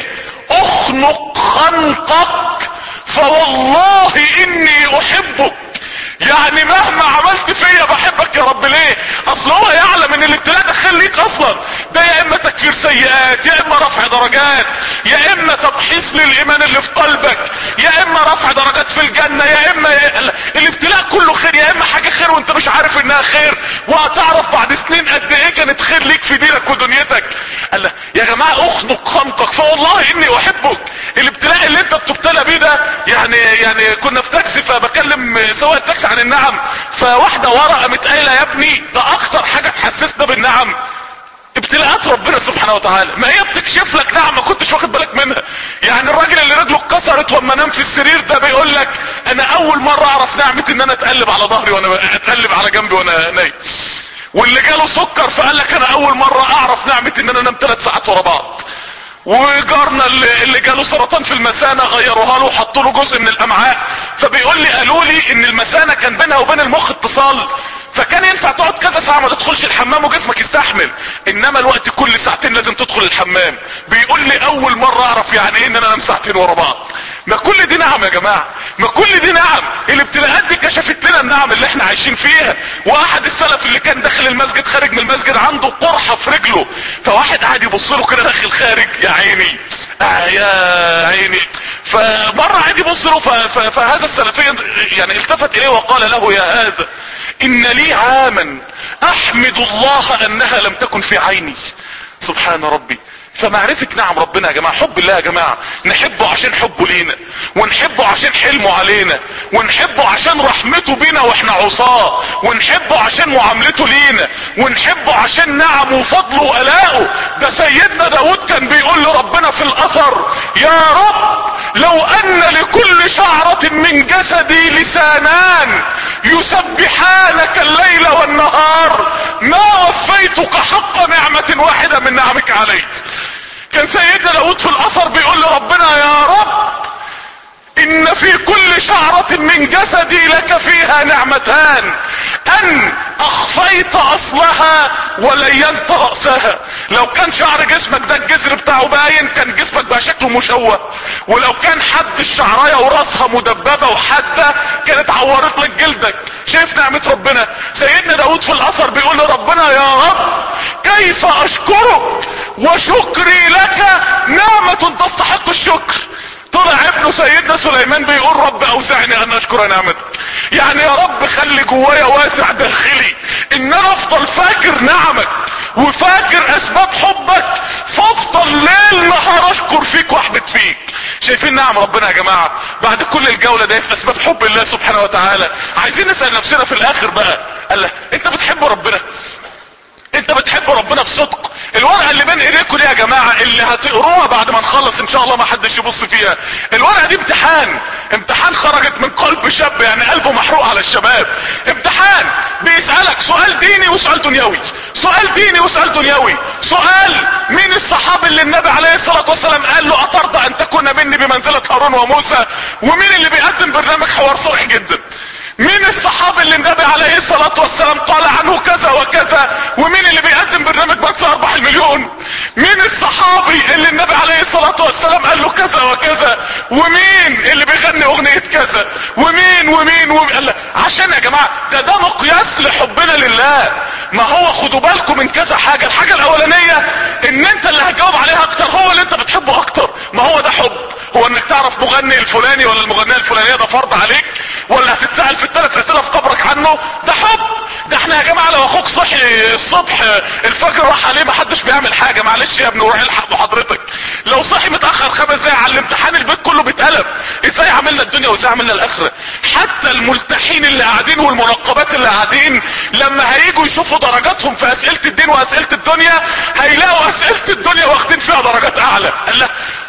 اخنق خنقك فوالله اني احبك يعني مهما عملت فيا بحبك يا رب ليه اصل هو يعلم ان الابتلاء دخل ليك اصلا ده يا اما تكفير سيئات يا اما رفع درجات يا اما تبحيث للايمان اللي في قلبك يا اما رفع درجات في الجنة يا اما الابتلاء كله خير يا اما حاجة خير وانت مش عارف انها خير وهتعرف بعد سنين قد ايه كانت خير ليك في دينك ودنيتك قال يا جماعة اخنق خنقك فوالله اني احبك الابتلاء اللي انت بتبتلى بيه ده يعني يعني كنا في تاكسي فبكلم سواق التاكسي عن النعم فواحدة ورا قامت قايله يا ابني ده اكتر حاجة تحسسنا بالنعم ابتلاءات ربنا سبحانه وتعالى ما هي بتكشف لك نعم ما كنتش واخد بالك منها يعني الراجل اللي رجله اتكسرت واما نام في السرير ده بيقول لك انا اول مرة اعرف نعمة ان انا اتقلب على ظهري وانا اتقلب على جنبي وانا نايم واللي جاله سكر فقال لك انا اول مرة اعرف نعمة ان انا انام ثلاث ساعات ورا بعض وجارنا اللي, اللي جاله سرطان في المثانة غيروها له وحطوا له جزء من الامعاء فبيقول لي قالوا لي ان المثانة كان بينها وبين المخ اتصال فكان ينفع تقعد كذا ساعة ما تدخلش الحمام وجسمك يستحمل انما الوقت كل ساعتين لازم تدخل الحمام بيقول لي اول مرة اعرف يعني ايه ان انا انام ساعتين ورا بعض ما كل دي نعم يا جماعة ما كل دي نعم الابتلاءات دي كشفت لنا النعم اللي احنا عايشين فيها واحد السلف اللي كان داخل المسجد خارج من المسجد عنده قرحة في رجله فواحد قاعد يبص له كده داخل خارج يا عيني آه يا عيني فمرة قاعد يبص له فهذا السلفي يعني التفت اليه وقال له يا هذا ان لي عاما احمد الله انها لم تكن في عيني سبحان ربي فمعرفة نعم ربنا يا جماعة حب الله يا جماعة نحبه عشان حبه لينا ونحبه عشان حلمه علينا ونحبه عشان رحمته بينا واحنا عصاه ونحبه عشان معاملته لينا ونحبه عشان نعمه وفضله وألاءه ده سيدنا داود كان بيقول لربنا في الاثر يا رب لو ان لكل شعرة من جسدي لسانان يسبحانك الليل والنهار ما وفيتك حق نعمة واحدة من نعمك علي كان سيدنا داود في الاثر بيقول لربنا يا رب ان في كل شعرة من جسدي لك فيها نعمتان ان اخفيت اصلها ولينت رأسها لو كان شعر جسمك ده الجذر بتاعه باين كان جسمك بقى شكله مشوه ولو كان حد الشعراية وراسها مدببة وحادة كانت عورت لك جلدك شايف نعمة ربنا سيدنا داود في الاثر بيقول لربنا يا رب كيف اشكرك وشكري لك نعمة تستحق الشكر طلع ابن سيدنا سليمان بيقول رب اوزعني ان اشكر نعمتك يعني يا رب خلي جوايا واسع داخلي ان انا افضل فاكر نعمك وفاكر اسباب حبك فافضل ليل نهار اشكر فيك واحمد فيك شايفين نعم ربنا يا جماعة بعد كل الجولة ده في اسباب حب الله سبحانه وتعالى عايزين نسأل نفسنا في الاخر بقى قال له انت بتحب ربنا انت بتحب ربنا بصدق الورقه اللي بين ايديكم دي يا جماعه اللي هتقروها بعد ما نخلص ان شاء الله ما حدش يبص فيها الورقه دي امتحان امتحان خرجت من قلب شاب يعني قلبه محروق على الشباب امتحان بيسالك سؤال ديني وسؤال دنيوي سؤال ديني وسؤال دنيوي سؤال مين الصحابي اللي النبي عليه الصلاه والسلام قال له اترضى ان تكون مني بمنزله هارون وموسى ومين اللي بيقدم برنامج حوار صريح جدا مين الصحابي اللي النبي عليه الصلاة والسلام قال عنه كذا وكذا ومين اللي بيقدم برنامج بنك اربح المليون مين الصحابي اللي النبي عليه الصلاة والسلام قال له كذا وكذا ومين اللي بيغني اغنية كذا ومين ومين ومين عشان يا جماعة ده ده مقياس لحبنا لله ما هو خدوا بالكم من كذا حاجة الحاجة الاولانية ان انت اللي هتجاوب عليها اكتر هو اللي انت بتحبه اكتر ما هو ده حب هو انك تعرف مغني الفلاني ولا المغنية الفلانية ده فرض عليك ولا هتتسأل في الثلاث اسئلة في قبرك عنه ده حب ده احنا يا جماعة لو اخوك صحي الصبح الفجر راح عليه ما حدش بيعمل حاجة معلش يا ابني وروح الحق بحضرتك لو صحي متأخر خمس دقايق على الامتحان البيت كله بيتقلب ازاي عملنا الدنيا وازاي عملنا الاخرة حتى الملتحين اللي قاعدين والمنقبات اللي قاعدين لما هيجوا يشوفوا درجاتهم في اسئلة الدين واسئلة الدنيا هيلاقوا اسئلة الدنيا واخدين فيها درجات اعلى قال لا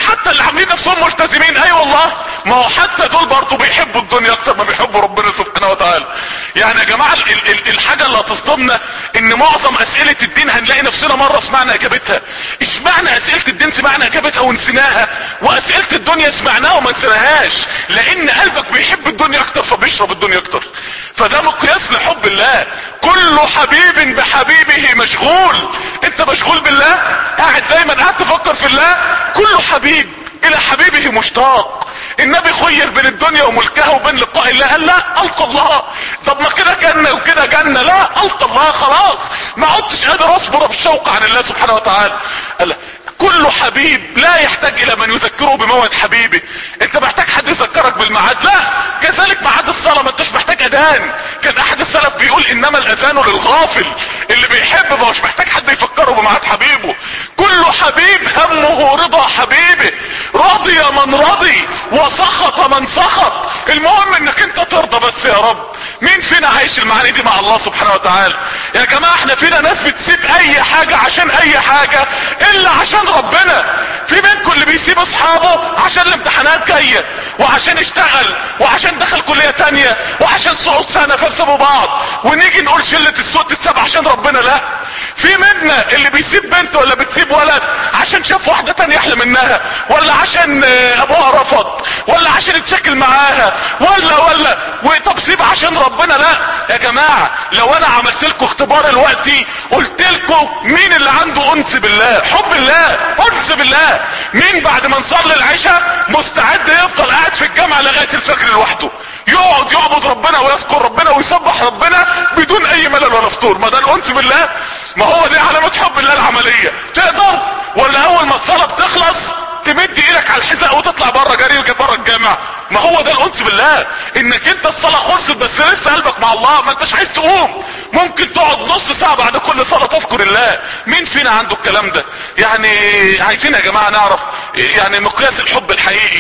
حتى اللي عاملين نفسهم ملتزمين اي والله ما هو حتى دول برضه بيحبوا الدنيا اكتر ما بيحبوا ربنا سبحانه وتعالى يعني يا جماعه ال ال الحاجه اللي هتصدمنا ان معظم اسئله الدين هنلاقي نفسنا مره سمعنا اجابتها اشمعنى اسئله الدين سمعنا اجابتها ونسيناها واسئله الدنيا سمعناها وما نسيناهاش لان قلبك بيحب الدنيا اكتر فبيشرب الدنيا اكتر فده مقياس لحب الله كل حبيب بحبيبه مشغول انت مشغول بالله قاعد دايما قاعد تفكر في الله كل حبيب الى حبيبه مشتاق النبي خير بين الدنيا وملكها وبين لقاء الله قال لا القى الله طب ما كده جنه وكده جنه لا القى الله خلاص ما عدتش قادر اصبر بالشوق عن الله سبحانه وتعالى قال لا. كل حبيب لا يحتاج الى من يذكره بموعد حبيبه انت محتاج حد يذكرك بالميعاد لا كذلك ميعاد الصلاه ما انتش محتاج اذان كان احد السلف بيقول انما الاذان للغافل اللي بيحب ما مش محتاج حد يفكره بميعاد حبيبه كل حبيب همه رضا حبيبه رضي من رضي وسخط من سخط المهم انك انت ترضى بس يا رب مين فينا عايش المعاني دي مع الله سبحانه وتعالى يا جماعه احنا فينا ناس بتسيب اي حاجه عشان اي حاجه الا عشان ربنا في منكم اللي بيسيب اصحابه عشان الامتحانات جايه وعشان اشتغل وعشان دخل كليه تانية وعشان صعود سنه فسبوا بعض ونيجي نقول شله السوق تتساب عشان ربنا لا في منا اللي بيسيب بنت ولا بتسيب ولد عشان شاف واحده تانية احلى منها ولا عشان ابوها رفض ولا عشان اتشكل معاها ولا ولا وطب سيب عشان ربنا لا يا جماعه لو انا عملت لكم اختبار دلوقتي قلت لكم مين اللي عنده انس بالله حب الله انس بالله مين بعد ما نصلي العشاء مستعد يفضل قاعد في الجامعه لغايه الفجر لوحده يقعد يعبد ربنا ويذكر ربنا ويسبح ربنا بدون اي ملل ولا فطور ما ده الانس بالله ما هو دي علامه حب الله العمليه تقدر ولا اول ما الصلاه بتخلص تمد ايدك على الحذاء وتطلع بره جري بره الجامع ما هو ده الانس بالله انك انت الصلاه خلصت بس لسه قلبك مع الله ما انتش عايز تقوم ممكن تقعد نص ساعه بعد كل صلاه تذكر الله مين فينا عنده الكلام ده يعني عايزين يا جماعه نعرف يعني مقياس الحب الحقيقي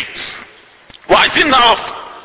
وعايزين نعرف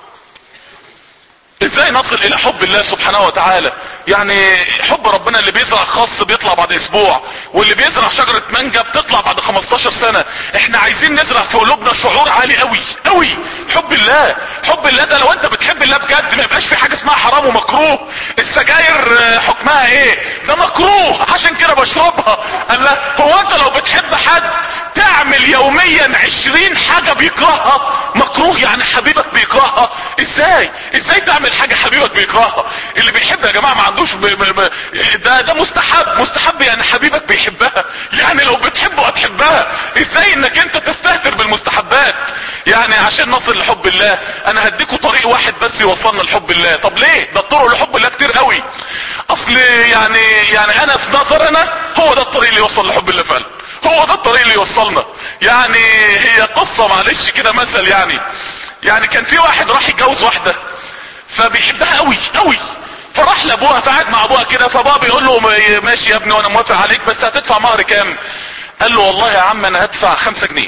ازاي نصل الى حب الله سبحانه وتعالى يعني حب ربنا اللي بيزرع خاص بيطلع بعد اسبوع واللي بيزرع شجرة مانجا بتطلع بعد 15 سنة احنا عايزين نزرع في قلوبنا شعور عالي قوي قوي حب الله حب الله ده لو انت بتحب الله بجد ما يبقاش في حاجة اسمها حرام ومكروه السجاير حكمها ايه ده مكروه عشان كده بشربها قال لا هو انت لو بتحب حد تعمل يوميا عشرين حاجة بيكرهها مكروه يعني حبيبك بيكرهها ازاي ازاي تعمل حاجة حبيبك بيكرهها اللي بيحب يا جماعة ما عندوش ب... ب... ب... ده ده مستحب مستحب يعني حبيبك بيحبها يعني لو بتحبه هتحبها ازاي انك انت تستهتر بالمستحبات يعني عشان نصل لحب الله انا هديكوا طريق واحد بس يوصلنا لحب الله طب ليه ده الطرق لحب الله كتير قوي اصل يعني يعني انا في نظر انا هو ده الطريق اللي يوصل لحب الله فعلا هو ده الطريق اللي يوصلنا يعني هي قصة معلش كده مثل يعني يعني كان في واحد راح يتجوز واحدة فبيحبها قوي قوي فراح لابوها فقعد مع ابوها كده فابوها بيقول له ماشي يا ابني وانا موافق عليك بس هتدفع مهر كام قال له والله يا عم انا هدفع خمسة جنيه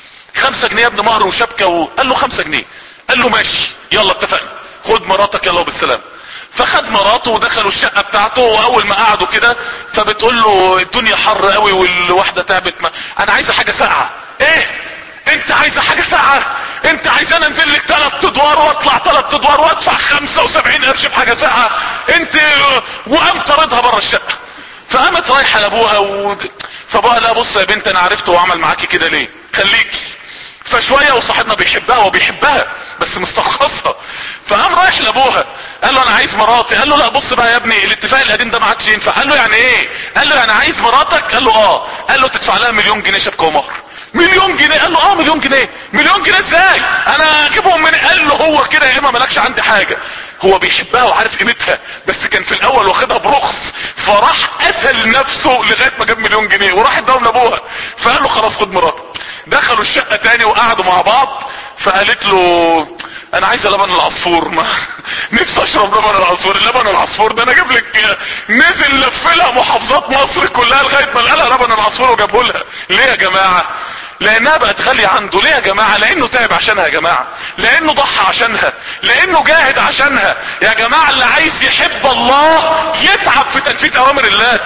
خمسة جنيه يا ابني مهر وشبكة و... قال له خمسة جنيه قال له ماشي يلا اتفقنا خد مراتك يلا بالسلام فخد مراته ودخلوا الشقة بتاعته واول ما قعدوا كده فبتقول له الدنيا حر قوي والواحدة تعبت ما انا عايزة حاجة ساقعة ايه انت عايزة حاجة ساقعة انت عايزانا انزل لك ثلاث ادوار واطلع ثلاث ادوار وادفع 75 قرش في حاجة ساقعة انت وقام طاردها بره الشقة فقامت رايحة لابوها و... فابوها لا بص يا بنت انا عرفت هو عمل معاكي كده ليه خليكي فشوية وصاحبنا بيحبها وبيحبها بس مسترخصها فقام رايح لابوها قال له انا عايز مراتي قال له لا بص بقى يا ابني الاتفاق القديم ده ما عادش ينفع قال له يعني ايه قال له انا عايز مراتك قال له اه قال له تدفع لها مليون جنيه شبكه ومهر مليون جنيه قال له اه مليون جنيه مليون جنيه ازاي انا اجيبهم من قال له هو كده يا اما مالكش عندي حاجه هو بيحبها وعارف قيمتها بس كان في الاول واخدها برخص فراح قتل نفسه لغايه ما جاب مليون جنيه وراح اداهم لابوها فقال له خلاص خد مراتك دخلوا الشقه تاني وقعدوا مع بعض فقالت له انا عايزه لبن العصفور ما نفسي اشرب لبن العصفور اللبن العصفور ده انا اجيب لك نزل لف لها محافظات مصر كلها لغايه ما لقى لبن العصفور وجابه لها ليه يا جماعه لانها بقت غالية عنده ليه يا جماعة لانه تعب عشانها يا جماعة لانه ضحى عشانها لانه جاهد عشانها يا جماعة اللي عايز يحب الله يتعب في تنفيذ اوامر الله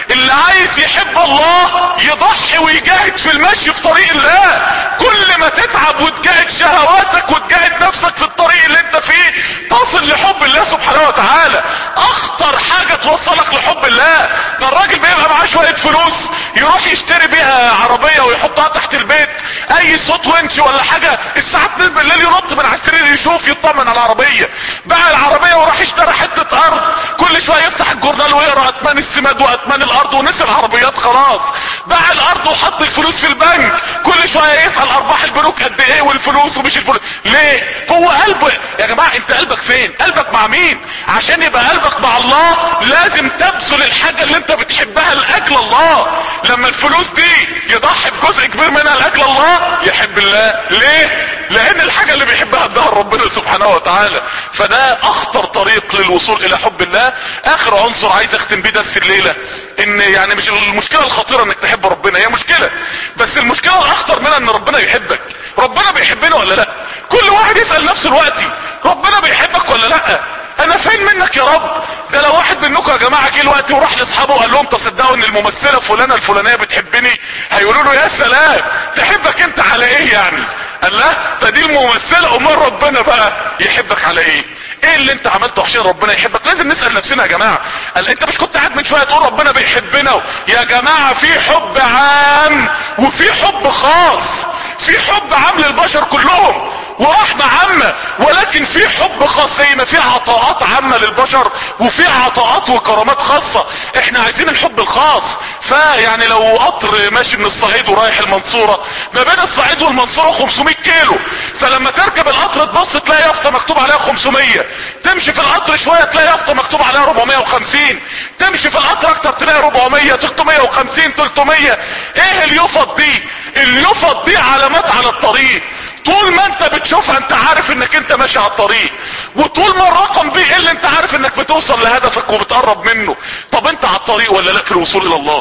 اللي عايز يحب الله يضحي ويجاهد في المشي في طريق الله كل ما تتعب وتجاهد شهواتك وتجاهد نفسك في الطريق اللي انت فيه تصل لحب الله سبحانه وتعالى اخطر حاجة توصلك لحب الله ده الراجل بيبقى معاه شوية فلوس يروح يشتري بيها عربية ويحطها تحت البيت اي صوت ونش ولا حاجة الساعة 2 بالليل ينط من على السرير يشوف يطمن على العربية باع العربية وراح اشترى حتة ارض كل شوية يفتح الجورنال ويقرا اتمان السماد واتمان الارض ونسي العربيات خلاص باع الارض وحط الفلوس في البنك كل شوية يسأل ارباح البنوك قد ايه والفلوس ومش الفلوس ليه هو قلبه يا جماعة انت قلبك فين قلبك مع مين عشان يبقى قلبك مع الله لازم تبذل الحاجة اللي انت بتحبها لاجل الله لما الفلوس دي يضحي بجزء كبير منها لاجل الله يحب الله ليه لان الحاجة اللي بيحبها ادها ربنا سبحانه وتعالى فده اخطر طريق للوصول الى حب الله اخر عنصر عايز اختم بيه درس الليلة ان يعني مش المشكلة الخطيرة انك تحب ربنا هي مشكلة بس المشكلة الاخطر منها ان ربنا يحبك ربنا بيحبنا ولا لا كل واحد يسأل نفسه دلوقتي ربنا بيحبك ولا لا انا فين منك يا رب ده لو واحد منكم يا جماعة جه الوقت وراح لاصحابه وقال لهم تصدقوا ان الممثلة فلانة الفلانية بتحبني هيقولوا له يا سلام تحبك انت على ايه يعني قال لا ده دي الممثلة امال ربنا بقى يحبك على ايه ايه اللي انت عملته عشان ربنا يحبك لازم نسأل نفسنا يا جماعة قال انت مش كنت قاعد من شوية تقول ربنا بيحبنا يا جماعة في حب عام وفي حب خاص في حب عام للبشر كلهم ورحمة عامة ولكن في حب خاص زي ما في عطاءات عامة للبشر وفي عطاءات وكرامات خاصة احنا عايزين الحب الخاص فيعني لو قطر ماشي من الصعيد ورايح المنصورة ما بين الصعيد والمنصورة 500 كيلو فلما تركب القطر تبص تلاقي يافطة مكتوب عليها 500 تمشي في القطر شوية تلاقي يافطة مكتوب عليها 450 تمشي في القطر اكتر تلاقي 400 350 300 ايه اليفط دي اليفط دي علامات على الطريق طول ما انت بتشوفها انت عارف انك انت ماشي على الطريق وطول ما الرقم بي اللي انت عارف انك بتوصل لهدفك وبتقرب منه طب انت على الطريق ولا لا في الوصول الى الله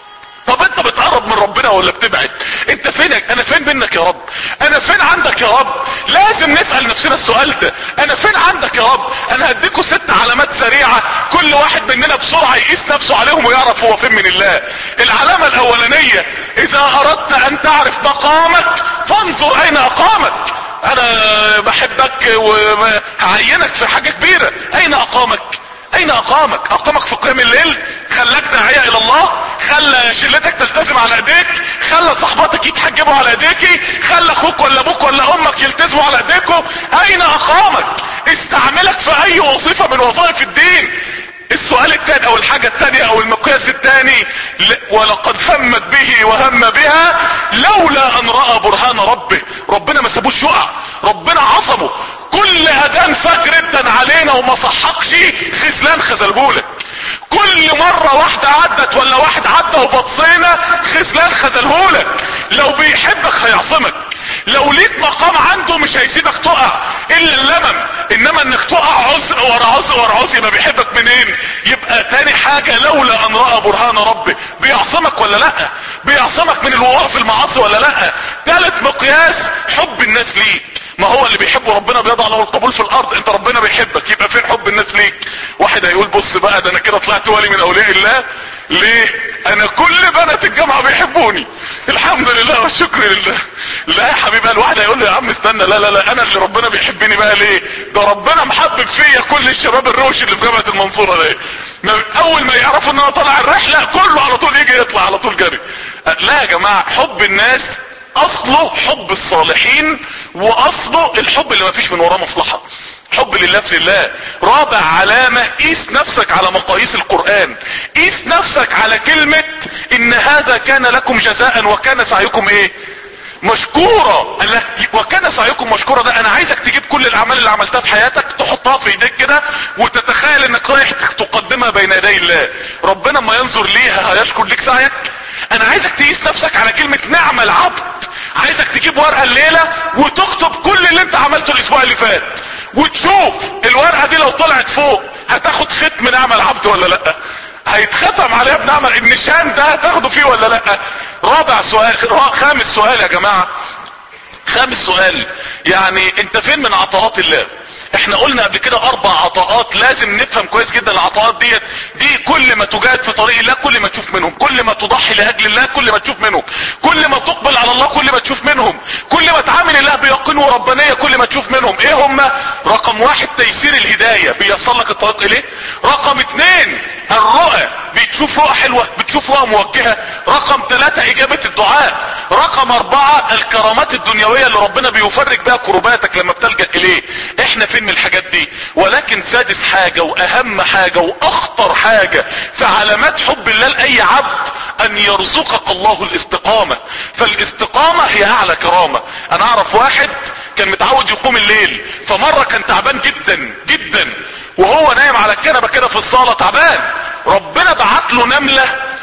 طب انت بتقرب من ربنا ولا بتبعد انت فينك انا فين منك يا رب انا فين عندك يا رب لازم نسأل نفسنا السؤال ده انا فين عندك يا رب انا هديكوا ست علامات سريعة كل واحد مننا بسرعة يقيس نفسه عليهم ويعرف هو فين من الله العلامة الاولانية اذا اردت ان تعرف مقامك فانظر اين اقامك انا بحبك وهعينك في حاجة كبيرة اين اقامك اين اقامك اقامك في قيام الليل خلاك داعية الى الله خلى شلتك تلتزم على ايديك خلى صحباتك يتحجبوا على ايديك خلى اخوك ولا ابوك ولا امك يلتزموا على ايديكم اين اقامك استعملك في اي وظيفة من وظائف الدين السؤال الثاني او الحاجة الثانية او المقياس الثاني ولقد همت به وهم بها لولا ان رأى برهان ربه ربنا ما سابوش يقع ربنا عصمه كل اذان فجر ادن علينا وما صحقش خذلان خذلهولك كل مرة واحدة عدت ولا واحد عدى وبصينا خذلان خذلهولك لو بيحبك هيعصمك لو ليك مقام عنده مش هيسيبك تقع الا اللمم انما انك تقع عزء ورا عزء ورا عزء ما بيحبك منين يبقى تاني حاجة لولا ان رأى برهان ربه بيعصمك ولا لا بيعصمك من الوقوع في المعاصي ولا لا تالت مقياس حب الناس ليك ما هو اللي بيحب ربنا بيضع له القبول في الارض انت ربنا بيحبك يبقى فين حب الناس ليك واحد هيقول بص بقى ده انا كده طلعت ولي من اولياء الله ليه انا كل بنات الجامعة بيحبوني الحمد لله والشكر لله لا يا حبيبي الواحد هيقول له يا عم استنى لا لا لا انا اللي ربنا بيحبني بقى ليه ده ربنا محبب فيا كل الشباب الروش اللي في جامعة المنصورة ده اول ما يعرفوا ان انا طالع الرحلة كله على طول يجي يطلع على طول جري لا يا جماعة حب الناس اصله حب الصالحين واصله الحب اللي ما فيش من وراه مصلحة حب لله في الله رابع علامة قيس نفسك على مقاييس القرآن قيس نفسك على كلمة ان هذا كان لكم جزاء وكان سعيكم ايه مشكورة الله وكان سعيكم مشكورة ده انا عايزك تجيب كل الاعمال اللي عملتها في حياتك تحطها في ايديك كده وتتخيل انك رايح تقدمها بين يدي الله ربنا ما ينظر ليها هيشكر ليك سعيك انا عايزك تقيس نفسك على كلمة نعم العبد عايزك تجيب ورقة الليلة وتكتب كل اللي انت عملته الاسبوع اللي فات وتشوف الورقة دي لو طلعت فوق هتاخد ختم نعم العبد ولا لا هيتختم عليها بنعمة النشان ده هتاخده فيه ولا لا رابع سؤال خامس سؤال يا جماعة خامس سؤال يعني انت فين من عطاءات الله احنا قلنا قبل كده اربع عطاءات لازم نفهم كويس جدا العطاءات ديت دي كل ما تجاهد في طريق الله كل ما تشوف منهم كل ما تضحي لاجل الله كل ما تشوف منهم كل ما تقبل على الله كل ما تشوف منهم كل ما تعامل الله بيقين وربانيه كل ما تشوف منهم ايه هم رقم واحد تيسير الهدايه بيصل لك الطريق اليه رقم اتنين الرؤى بتشوف رؤى حلوه بتشوف رؤى موجهه رقم ثلاثة اجابة الدعاء رقم اربعة الكرامات الدنيوية اللي ربنا بيفرج بها كرباتك لما بتلجأ اليه احنا فين من الحاجات دي ولكن سادس حاجة واهم حاجة واخطر حاجة في علامات حب الله لاي عبد ان يرزقك الله الاستقامة فالاستقامة هي اعلى كرامة انا اعرف واحد كان متعود يقوم الليل فمرة كان تعبان جدا جدا وهو نايم على الكنبة كده في الصالة تعبان ربنا بعت له نملة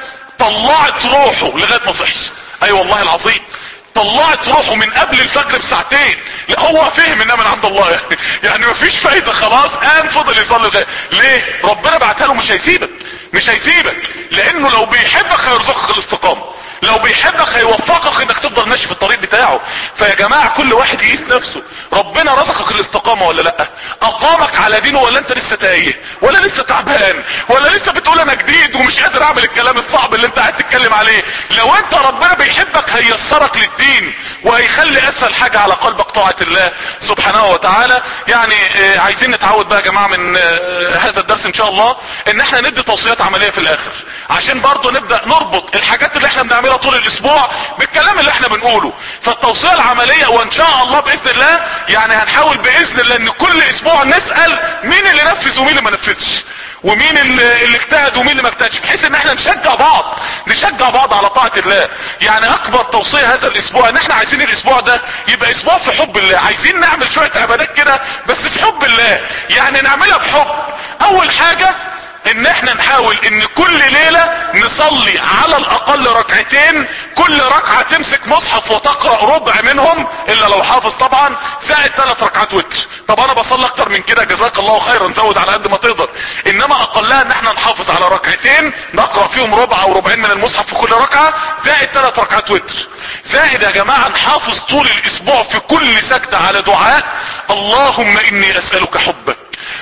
طلعت روحه لغاية ما صحي اي أيوة والله العظيم طلعت روحه من قبل الفجر بساعتين لا هو فهم انها من عند الله يعني يعني مفيش فايدة خلاص قام فضل يصلي لغاية ليه ربنا بعتها له مش هيسيبك مش هيسيبك لانه لو بيحبك هيرزقك الاستقامة لو بيحبك هيوفقك انك تفضل ماشي في الطريق بتاعه فيا جماعة كل واحد يقيس نفسه ربنا رزقك الاستقامة ولا لا اقامك على دينه ولا انت لسه تايه ولا لسه تعبان ولا لسه بتقول انا جديد ومش قادر اعمل الكلام الصعب اللي انت قاعد تتكلم عليه لو انت ربنا بيحبك هيسرك للدين وهيخلي اسهل حاجة على قلبك طاعة الله سبحانه وتعالى يعني آه عايزين نتعود بقى يا جماعة من آه هذا الدرس ان شاء الله ان احنا ندي توصيات عملية في الاخر عشان برضو نبدأ نربط الحاجات اللي احنا بنعملها طول الاسبوع بالكلام اللي احنا بنقوله فالتوصية العملية وان شاء الله باذن الله يعني هنحاول باذن الله ان كل اسبوع نسأل مين اللي نفذ ومين اللي ما نفذش ومين اللي, اللي اجتهد ومين اللي ما اجتهدش بحيث ان احنا نشجع بعض نشجع بعض على طاعة الله يعني اكبر توصية هذا الاسبوع ان احنا عايزين الاسبوع ده يبقى اسبوع في حب الله عايزين نعمل شوية عبادات كده بس في حب الله يعني نعملها بحب اول حاجة ان احنا نحاول ان كل ليلة نصلي على الاقل ركعتين كل ركعة تمسك مصحف وتقرأ ربع منهم الا لو حافظ طبعا زائد ثلاث ركعات وتر طب انا بصلي اكتر من كده جزاك الله خيرا زود على قد ما تقدر انما اقلها ان احنا نحافظ على ركعتين نقرأ فيهم ربع او ربعين من المصحف في كل ركعة زائد ثلاث ركعات وتر زائد يا جماعة نحافظ طول الاسبوع في كل سجدة على دعاء اللهم اني اسألك حبك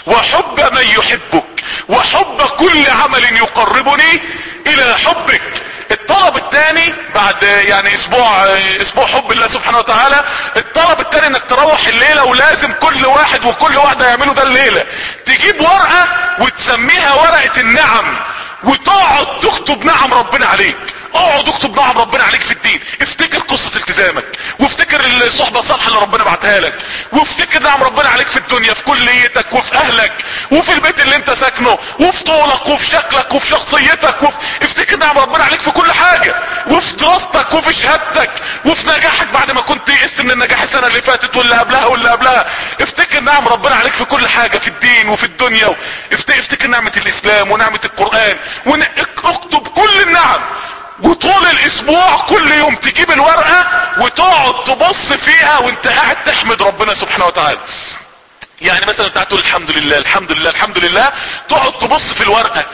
وحب من يحبك وحب كل عمل يقربني الى حبك الطلب الثاني بعد يعني اسبوع اسبوع حب الله سبحانه وتعالى الطلب الثاني انك تروح الليلة ولازم كل واحد وكل واحدة يعملوا ده الليلة تجيب ورقة وتسميها ورقة النعم وتقعد تكتب نعم ربنا عليك اقعد اكتب نعم ربنا عليك في الدين افتكر قصة التزامك وافتكر الصحبة الصالحة اللي ربنا بعتها لك وافتكر نعم ربنا عليك في الدنيا في كليتك وفي اهلك وفي البيت اللي انت ساكنه وفي طولك وفي شكلك وفي شخصيتك وفي افتكر نعم ربنا عليك في كل حاجة وفي دراستك وفي شهادتك وفي نجاحك بعد ما كنت يئست من النجاح السنة اللي فاتت واللي قبلها واللي قبلها افتكر نعم ربنا عليك في كل حاجة في الدين وفي الدنيا افتكر نعمة الاسلام ونعمة القرآن واكتب كل النعم وطول الاسبوع كل يوم تجيب الورقة وتقعد تبص فيها وانت قاعد تحمد ربنا سبحانه وتعالى يعني مثلا انت تقول الحمد لله الحمد لله الحمد لله تقعد تبص في الورقة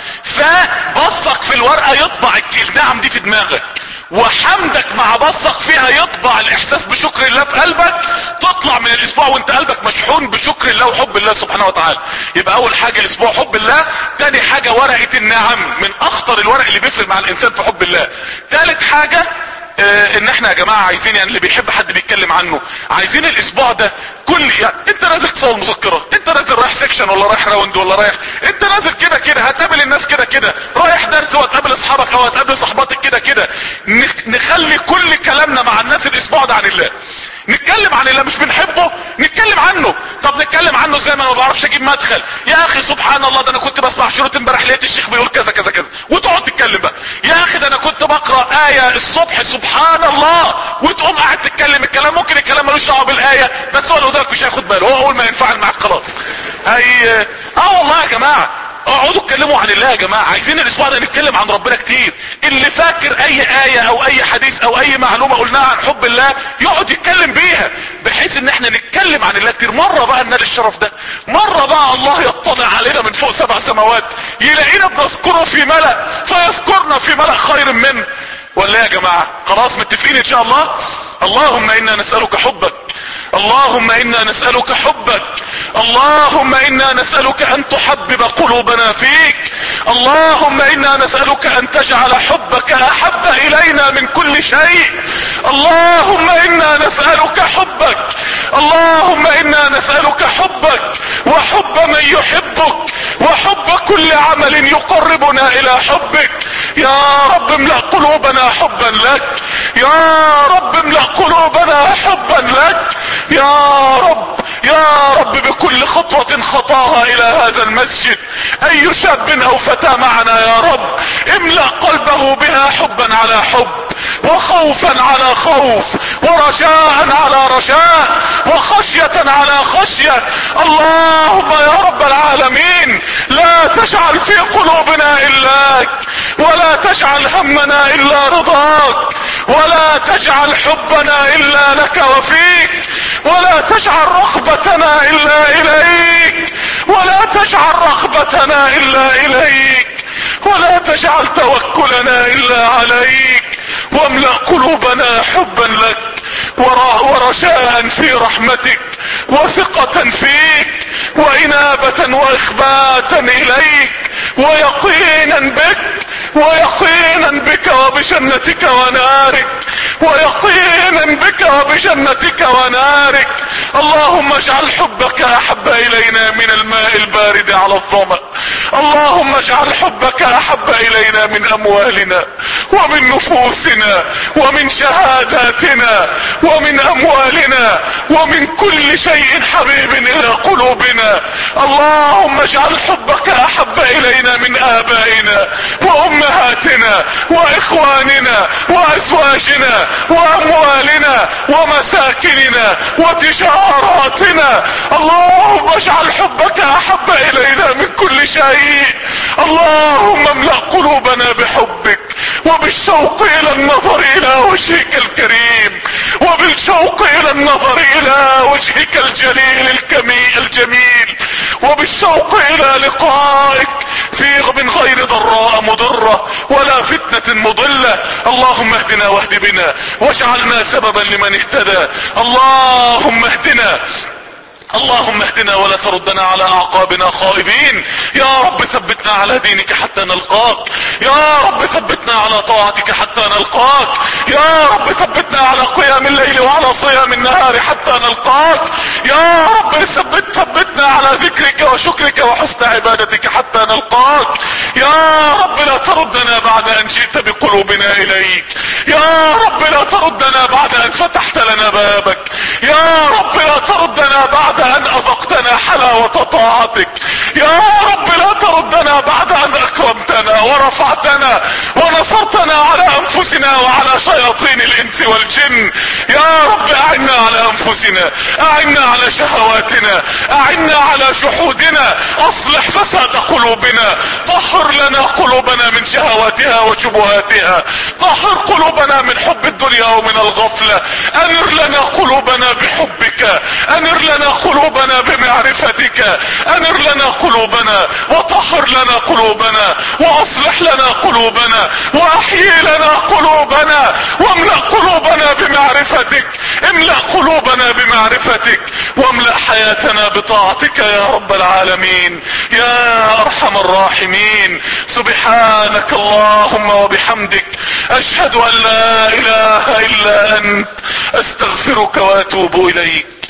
فبصك في الورقة يطبع النعم دي في دماغك وحمدك مع بصك فيها يطبع الاحساس بشكر الله في قلبك تطلع من الاسبوع وانت قلبك مشحون بشكر الله وحب الله سبحانه وتعالى يبقى اول حاجة الاسبوع حب الله تاني حاجة ورقة النعم من اخطر الورق اللي بيفرق مع الانسان في حب الله تالت حاجة اه ان احنا يا جماعة عايزين يعني اللي بيحب حد بيتكلم عنه عايزين الاسبوع ده كل يعني انت نازل تصور مذكرة انت نازل رايح سيكشن ولا رايح راوند ولا رايح انت نازل كده كده هتقابل الناس كده كده رايح درس وهتقابل اصحابك او هتقابل صحباتك كده كده نخلي كل كلامنا مع الناس الاسبوع ده عن الله نتكلم عن اللي مش بنحبه نتكلم عنه طب نتكلم عنه زي ما انا ما بعرفش اجيب مدخل يا اخي سبحان الله ده انا كنت بسمع شروط امبارح لقيت الشيخ بيقول كذا كذا كذا وتقعد تتكلم بقى يا اخي ده انا كنت بقرا ايه الصبح سبحان الله وتقوم قاعد تتكلم الكلام ممكن الكلام ملوش دعوه بالايه بس هو اللي قدامك مش هياخد باله هو اول ما ينفعل معاك خلاص هي اه والله يا جماعه اقعدوا اتكلموا عن الله يا جماعة عايزين الاسبوع ده نتكلم عن ربنا كتير اللي فاكر اي اية او اي حديث او اي معلومة قلناها عن حب الله يقعد يتكلم بيها بحيث ان احنا نتكلم عن الله كتير مرة بقى ننال الشرف ده مرة بقى الله يطلع علينا من فوق سبع سماوات يلاقينا بنذكره في ملأ فيذكرنا في ملأ خير منه ولا يا جماعة خلاص متفقين ان شاء الله اللهم انا نسألك حبك اللهم انا نسألك حبك اللهم انا نسألك ان تحبب قلوبنا فيك اللهم انا نسألك ان تجعل حبك احب الينا من كل شيء اللهم انا نسألك حبك اللهم انا نسألك حبك وحب من يحبك وحب كل عمل يقربنا الى حبك يا رب املأ قلوبنا حبا لك يا رب املأ قلوبنا حبا لك يا رب يا رب بكل خطوة خطاها الى هذا المسجد اي شاب او فتى معنا يا رب املأ قلبه بها حبا على حب وخوفا على خوف ورجاء على رجاء وخشية على خشية اللهم يا رب العالمين لا تجعل في قلوبنا الاك ولا تجعل همنا الا رضاك ولا تجعل حبنا الا لك وفيك ولا تجعل رغبتنا الا اليك ولا تجعل رغبتنا الا اليك ولا تجعل توكلنا الا عليك واملأ قلوبنا حبا لك ورجاء في رحمتك وثقة فيك وانابة واخباتا اليك ويقينا بك ويقينا بك وبجنتك ونارك ويقينا بك وبجنتك ونارك اللهم اجعل حبك احب الينا من الماء البارد على الظمأ اللهم اجعل حبك احب الينا من اموالنا ومن نفوسنا ومن شهاداتنا ومن اموالنا ومن كل شيء حبيب الى قلوبنا اللهم اجعل حبك احب الينا من ابائنا وامهاتنا واخواننا وازواجنا واموالنا ومساكننا وتجاراتنا اللهم اجعل حبك احب الينا من كل شيء اللهم املأ قلوبنا بحبك وبالشوق الى النظر الى وجهك الكريم وبالشوق الى النظر الى وجهك الجليل الكمي الجميل وبالشوق الى لقائك في من غير ضراء مضرة ولا فتنة مضلة اللهم اهدنا واهد بنا واجعلنا سببا لمن اهتدى اللهم اهدنا اللهم اهدنا ولا تردنا على اعقابنا خائبين يا رب ثبتنا على دينك حتى نلقاك يا رب ثبتنا على طاعتك حتى نلقاك يا رب ثبتنا على قيام الليل وعلى صيام النهار حتى نلقاك يا رب ثبت ثبتنا على ذكرك وشكرك وحسن عبادتك حتى نلقاك يا رب لا تردنا بعد ان جئت بقلوبنا اليك يا رب لا تردنا بعد ان فتحت لنا بابك يا رب لا تردنا بعد ان اذقتنا حلاوة طاعتك يا رب لا تردنا بعد ان اكرمتنا ورفعتنا ونصرتنا على انفسنا وعلى شياطين الانس والجن يا رب اعنا على انفسنا اعنا على شهواتنا اعنا على شحودنا اصلح فساد قلوبنا طهر لنا قلوبنا من شهواتها وشبهاتها طهر قلوبنا من حب الدنيا ومن الغفلة انر لنا قلوبنا بحبك انر لنا قلوبنا بمعرفتك انر لنا قلوبنا وطهر لنا قلوبنا واصلح لنا قلوبنا واحيي لنا قلوبنا واملأ قلوبنا بمعرفتك املأ قلوبنا بمعرفتك واملأ حياتنا بطاعتك يا رب العالمين يا ارحم الراحمين سبحانك اللهم وبحمدك اشهد ان لا اله الا انت استغفرك واتوب اليك